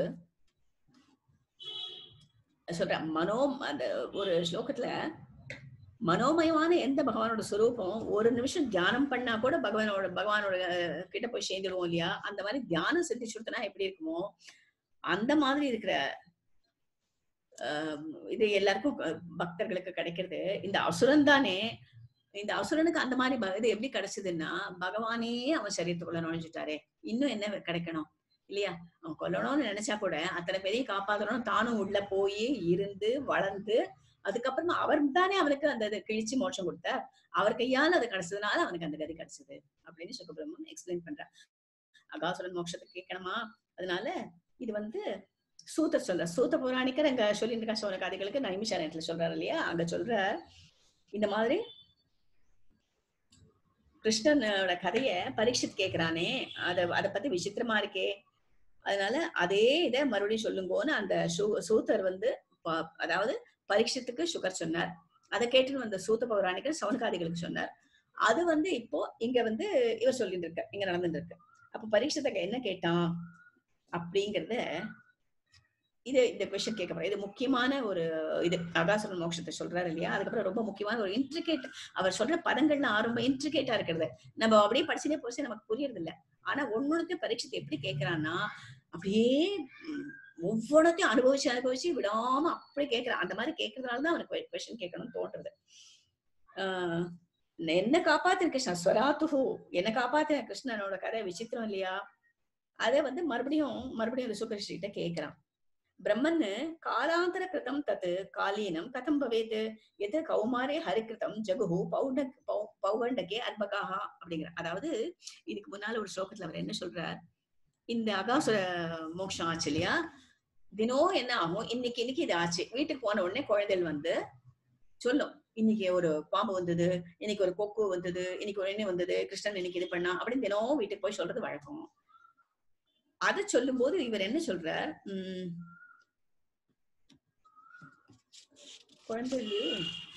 சொல்ற மனோ அந்த ஒரு ஸ்லோகத்துல மனோமயமான எந்த பகவானோட சுரூபம் ஒரு நிமிஷம் தியானம் பண்ணா கூட பகவானோட பகவானோட அஹ், கிட்ட போய் சேர்ந்துடுவோம் இல்லையா அந்த மாதிரி தியானம் சித்தி சுடுத்தனா எப்படி இருக்குமோ அந்த மாதிரி இருக்கிற ஆஹ், இது எல்லாருக்கும் அஹ், பக்தர்களுக்கு கிடைக்கிறது இந்த அசுரன் தானே இந்த அசுரனுக்கு அந்த மாதிரி ப- இது எப்படி கிடைச்சதுன்னா பகவானே அவன் சரீரத்துக்குள்ள நுழைஞ்சுட்டாரே இன்னும் என்ன கிடைக்கணும் இல்லையா அவன் கொல்லணும்னு நினைச்சா கூட அத்தனை பேரையும் காப்பாத்தணும் தானும் உள்ள போய் இருந்து வளர்ந்து அதுக்கப்புறமா அவர் தானே அவனுக்கு அந்த இதை கிழிச்சு மோட்சம் கொடுத்தார் அவர் கையால அது கிடைச்சதுனால அவனுக்கு அந்த கதி கிடைச்சது அப்படின்னு சுகபிரம்மன் எக்ஸ்பிளைன் பண்றார் அகாசுரன் மோட்சத்தை கேட்கணுமா அதனால இது வந்து சூத்தர் சொல்ற சூத்த புராணிக்கர் அங்க சொல்லிட்டு இருக்க சோன கதைகளுக்கு நைமிஷாரத்துல சொல்றாரு இல்லையா அங்க சொல்ற இந்த மாதிரி கிருஷ்ணனோட கதைய பரீட்சித் கேக்குறானே அத அத பத்தி விசித்திரமா இருக்கே அதனால அதே இத மறுபடியும் சொல்லுங்கோன்னு அந்த சூ- சூத்தர் வந்து ப- அதாவது பரீட்சத்துக்கு சுகர் சொன்னார் அதை கேட்டுன்னு வந்த சூத்த பௌராணிகர் சவுனகாதிகளுக்கு சொன்னார் அது வந்து இப்போ இங்க வந்து இவர் சொல்லிட்டு இருக்க இங்க நடந்துட்டு இருக்கு அப்ப பரீட்சத்துக்கு என்ன கேட்டான் அப்படிங்கறத இது இந்த கொஸ்டின் கேட்க போறேன் இது முக்கியமான ஒரு இது அகாசுரன் மோட்சத்தை சொல்றாரு இல்லையா அதுக்கப்புறம் ரொம்ப முக்கியமான ஒரு இன்ட்ரிகேட் அவர் சொல்ற பதங்கள்லாம் ரொம்ப இன்ட்ரிகேட்டா இருக்கிறது நம்ம அப்படியே படிச்சுட்டே போச்சு நமக்கு புரியறது இல்ல ஆனா ஒன்னொன்னு பரீட்சத்தை எப்படி கேட்கறான்னா அப்படியே உம், ஒவ்வொன்றத்தையும் அனுபவிச்சு அனுபவிச்சு விடாம அப்படி கேட்கறான் அந்த மாதிரி கேட்கறதுனால தான் அவனுக்கு கொஸ்டின் கேட்கணும்னு தோன்றது ஆஹ் என்ன காப்பாத்தின கிருஷ்ணன் ஸ்வராத்துஹு என்ன காப்பாத்தின கிருஷ்ணனோட கதை விசித்திரம் இல்லையா அதை வந்து மறுபடியும் மறுபடியும் ரிஷுகரிஷி கிட்ட கேக்குறான் பிரம்மன் காலாந்தர கிருதம் தத்து காலீனம் கதம் பவேத் எது கௌமாரே ஹரிகிருதம் ஜகுஹு பௌண்ட பௌ- பௌகண்டகே அத்பகாஹா அப்படிங்கிற அதாவது இதுக்கு முன்னால ஒரு ஸ்லோகத்துல அவர் என்ன சொல்றார் இந்த அகாசுர மோட்சம் ஆச்சு இல்லையா தினம் என்ன ஆகும் இன்னைக்கு இன்னைக்கு இது ஆச்சு வீட்டுக்கு போன உடனே குழந்தைகள் வந்து சொல்லும் இன்னைக்கு ஒரு பாம்பு வந்தது இன்னைக்கு ஒரு கொக்கு வந்தது இன்னைக்கு ஒரு எண்ணெய் வந்தது கிருஷ்ணன் இன்னைக்கு இது பண்ணா அப்படின்னு தினம் வீட்டுக்கு போய் சொல்றது வழக்கம் அதை சொல்லும் போது இவர் என்ன சொல்றார் உம் குழந்தை இல்லையே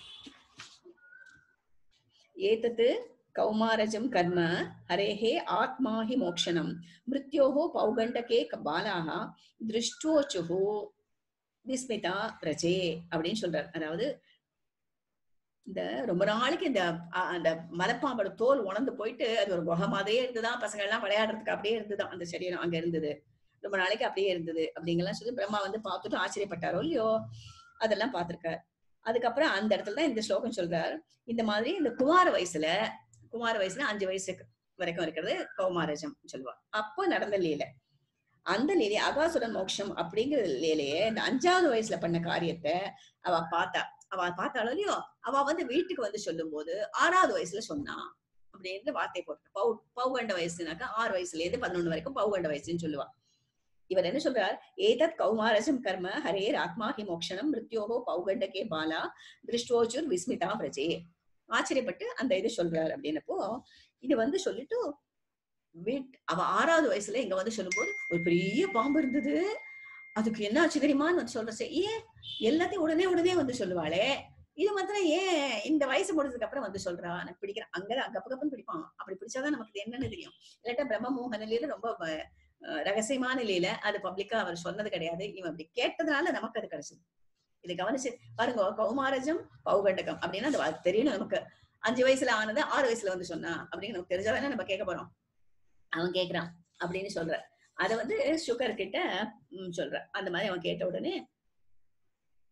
ஏதத்து கௌமாரஜம் கர்ம ஹரேஹே ஆத்மா ஹி மோக்ஷனம் மிருத்யோஹோ பௌகண்டகே க- பாலாக திருஷ்டோச்சுஹு விஸ்மிதா பிரஜே அப்படின்னு சொல்றார் அதாவது இந்த ரொம்ப நாளைக்கு இந்த அ- அந்த மலைப்பாம்போட தோல் உணர்ந்து போயிட்டு அது ஒரு குகை மாதிரியே இருந்துதான் பசங்க எல்லாம் விளையாடுறதுக்கு அப்படியே இருந்துதான் அந்த சரீரம் அங்க இருந்தது ரொம்ப நாளைக்கு அப்படியே இருந்தது அப்படிங்கெல்லாம் சொல்லி பிரம்மா வந்து பார்த்துட்டு ஆச்சரியப்பட்டாரோ இல்லையோ அதெல்லாம் பார்த்திருக்கார் அதுக்கப்புறம் அந்த இடத்துல தான் இந்த ஸ்லோகம் சொல்றார் இந்த மாதிரி இந்த குமார வயசுல குமார வயசுல அஞ்சு வயசுக்கு வரைக்கும் இருக்கிறது கௌமாரஜம் சொல்லுவா அப்போ நடந்த லீலை அந்த லீலை அகாசுரன் மோட்சம் அப்படிங்கிற லீலையே இந்த அஞ்சாவது வயசுல பண்ண காரியத்தை அவ பார்த்தா அவ பார்த்தாலும் இல்லையோ அவ வந்து வீட்டுக்கு வந்து சொல்லும் போது ஆறாவது வயசுல சொன்னா அப்படின்ற வார்த்தை போட்டு பௌ பௌகண்ட வயசுனாக்கா ஆறு வயசுல இருந்து பதினொன்னு வரைக்கும் பௌகண்ட வயசுன்னு சொல்லுவா இவர் என்ன சொல்றார் ஏதத் கௌமாரஜம் கர்ம ஹரேர் ஆத்மா ஹி மோக்ஷனம் மிருத்யோகோ பௌகண்டகே பாலா திருஷ்டோச்சுர் விஸ்மிதா பிரஜே ஆச்சரியப்பட்டு அந்த இது சொல்றாரு அப்படின்னப்போ இது வந்து சொல்லிட்டு வீட் அவ ஆறாவது வயசுல இங்க வந்து சொல்லும்போது ஒரு பெரிய பாம்பு இருந்தது அதுக்கு என்ன ஆச்சு தெரியுமான்னு வந்து சொல்றசே ஏன் எல்லாத்தையும் உடனே உடனே வந்து சொல்லுவாளே இது மாத்திரம் ஏன் இந்த வயசு முடிஞ்சதுக்கு அப்புறம் வந்து சொல்றா எனக்கு பிடிக்கிறேன் அங்கதான் அங்க கப்பன்னு பிடிப்பான் அப்படி பிடிச்சாதான் நமக்கு இது என்னன்னு தெரியும் இல்லாட்டா பிரம்ம மோகனில ரொம்ப வ- அஹ் ரகசியமான நிலையில அது பப்ளிக்கா அவர் சொன்னது கிடையாது இவன் அப்படி கேட்டதுனால நமக்கு அது கிடைச்சது இது கவனிச்சு பாருங்க கௌமாரஜம் பௌகண்டகம் அப்படின்னா அது வ- தெரியணும் நமக்கு அஞ்சு வயசுல ஆனது ஆறு வயசுல வந்து சொன்னா அப்படின்னு நமக்கு தெரிஞ்சாதானே நம்ம கேட்க போறோம் அவன் கேக்குறான் அப்படின்னு சொல்ற அத வந்து சுகர் கிட்ட ம், சொல்ற அந்த மாதிரி அவன் கேட்ட உடனே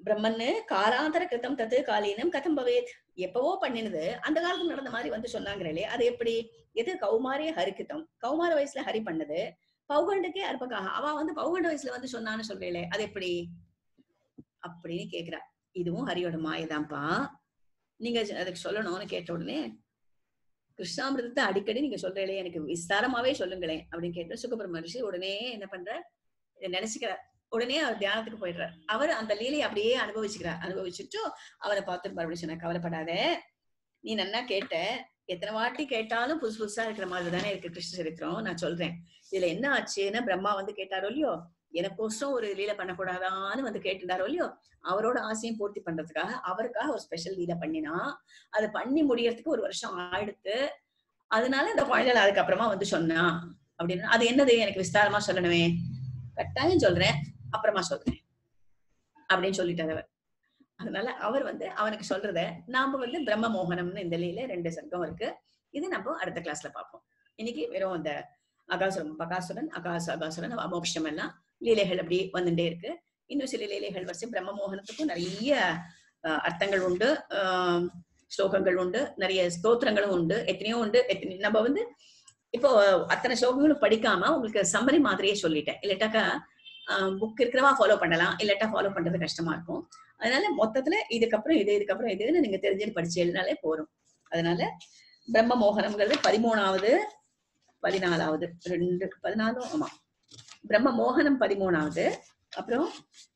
பிரம்மன்னு காலாந்தர கிருத்தம் தத்து காலீனம் கதம் பவேத் எப்பவோ பண்ணினது அந்த காலத்துல நடந்த மாதிரி வந்து சொன்னாங்களே அது எப்படி எது கௌமாரிய ஹரிக்கிருத்தம் கௌமார வயசுல ஹரி பண்ணது பௌகண்டுக்கே அற்பக்காக அவ வந்து பௌகண்ட வயசுல வந்து சொன்னான்னு சொல்றீங்களே அது எப்படி அப்படின்னு கேக்குறா இதுவும் ஹரியோட மாயதான்ப்பா நீங்க அதுக்கு சொல்லணும்னு கேட்ட உடனே கிருஷ்ணாமிரதத்தை அடிக்கடி நீங்க சொல்றீங்களே எனக்கு விஸ்தாரமாவே சொல்லுங்களேன் அப்படின்னு கேட்டு சுகபிரம ரிஷி உடனே என்ன பண்ற இதை நினைச்சுக்கிறார் உடனே அவர் தியானத்துக்கு போயிடுறார் அவர் அந்த லீலையை அப்படியே அனுபவிச்சுக்கிறார் அனுபவிச்சுட்டு அவரை பார்த்து மறுபடியும் சொன்ன கவலைப்படாத நீ நன்னா கேட்ட எத்தனை வாட்டி கேட்டாலும் புதுசு புதுசா இருக்கிற மாதிரி தானே இருக்கு கிருஷ்ண சரித்திரம் நான் சொல்றேன் இதுல என்ன ஆச்சுன்னா பிரம்மா வந்து கேட்டாரோ இல்லையோ எனக்கோசரம் ஒரு லீலை பண்ணக்கூடாதான்னு வந்து கேட்டுட்டாரோ இல்லையோ அவரோட ஆசையும் பூர்த்தி பண்றதுக்காக அவருக்காக ஒரு ஸ்பெஷல் லீலை பண்ணினா அதை பண்ணி முடியறதுக்கு ஒரு வருஷம் ஆயிடுத்து அதனால இந்த குழந்தைகள் அதுக்கப்புறமா வந்து சொன்னா அப்படின்னு அது என்னது எனக்கு விஸ்தாரமா சொல்லணுமே கட்டாயம் சொல்றேன் அப்புறமா சொல்றேன் அப்படின்னு சொல்லிட்டாரு அவர் அதனால அவர் வந்து அவனுக்கு சொல்றத நாம வந்து பிரம்ம மோகனம்னு இந்த லீல ரெண்டு சர்க்கம் இருக்கு இது நம்ம அடுத்த கிளாஸ்ல பார்ப்போம் இன்னைக்கு வெறும் அந்த அகாசுரம் பகாசுரன் அகாச அகாசுரன் அமோக்ஷம் எல்லாம் லீலைகள் அப்படி வந்துட்டே இருக்கு இன்னும் சில லீலைகள் வரிசை பிரம்ம மோகனத்துக்கும் நிறைய அஹ், அர்த்தங்கள் உண்டு ஆஹ், ஸ்லோகங்கள் உண்டு நிறைய ஸ்தோத்திரங்களும் உண்டு எத்தனையோ உண்டு எத்தனை நம்ம வந்து இப்போ அத்தனை ஸ்லோகங்களும் படிக்காம உங்களுக்கு சம்மரி மாதிரியே சொல்லிட்டேன் இல்லாட்டாக்கா புக் இருக்கிறவா ஃபாலோ பண்ணலாம் இல்லாட்டா ஃபாலோ பண்றது கஷ்டமா இருக்கும் அதனால மொத்தத்துல இதுக்கப்புறம் இது இதுக்கப்புறம் இதுன்னு நீங்க தெரிஞ்சு படிச்சு எழுதினாலே போறோம் அதனால பிரம்ம மோகனம்ங்கிறது பதிமூணாவது பதினாலாவது ரெண்டு பதினாலும் ஆமா பிரம்ம மோகனம் பதிமூணாவது அப்புறம்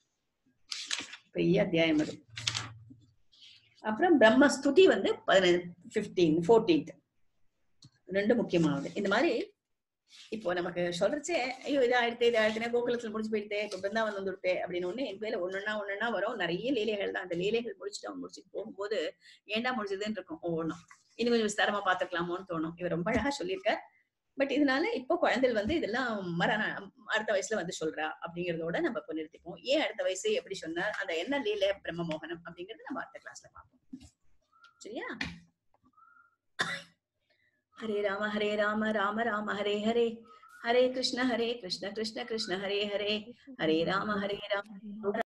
பெரிய அத்தியாயம் அது அப்புறம் பிரம்ம ஸ்துதி வந்து பதினஞ்சு பிப்டீன் ஃபோர்டீன்த் ரெண்டு முக்கியமானது இந்த மாதிரி இப்போ நமக்கு சொல்றச்சே ஐயோ இது ஆயிடுத்து இது ஆயிடுத்துனே கோகுலத்துல முடிச்சு போயிடுதே இப்போ பிருந்தாவன் வந்துடுத்தே அப்படின்னு ஒண்ணு என் பேர்ல ஒன்னொன்னா ஒன்னொன்னா வரும் நிறைய லீலைகள் தான் அந்த லீலைகள் முடிச்சுட்டு அவன் முடிச்சுட்டு போகும்போது ஏன்டா முடிச்சதுன்னு இருக்கும் ஒவ்வொன்றும் இன்னும் கொஞ்சம் விஸ்தாரமா பாத்துக்கலாமோன்னு தோணும் இவர் ரொம்ப அழகா சொல்லியிருக்கார் பட் இதனால இப்போ குழந்தைகள் வந்து இதெல்லாம் மரண அடுத்த வயசுல வந்து சொல்றா அப்படிங்கறதோட நம்ம இப்போ நிறுத்திப்போம் ஏன் அடுத்த வயசு எப்படி சொன்னார் அந்த என்ன லீலை பிரம்ம மோகனம் அப்படிங்கறது நம்ம அடுத்த கிளாஸ்ல பார்ப்போம் சரியா ஹரே ராம ஹரே ராம ராம ராம ஹரே ஹரே ஹரே கிருஷ்ண ஹரே கிருஷ்ண கிருஷ்ண கிருஷ்ண ஹரே ஹரே ஹரே ராம ஹரே ராம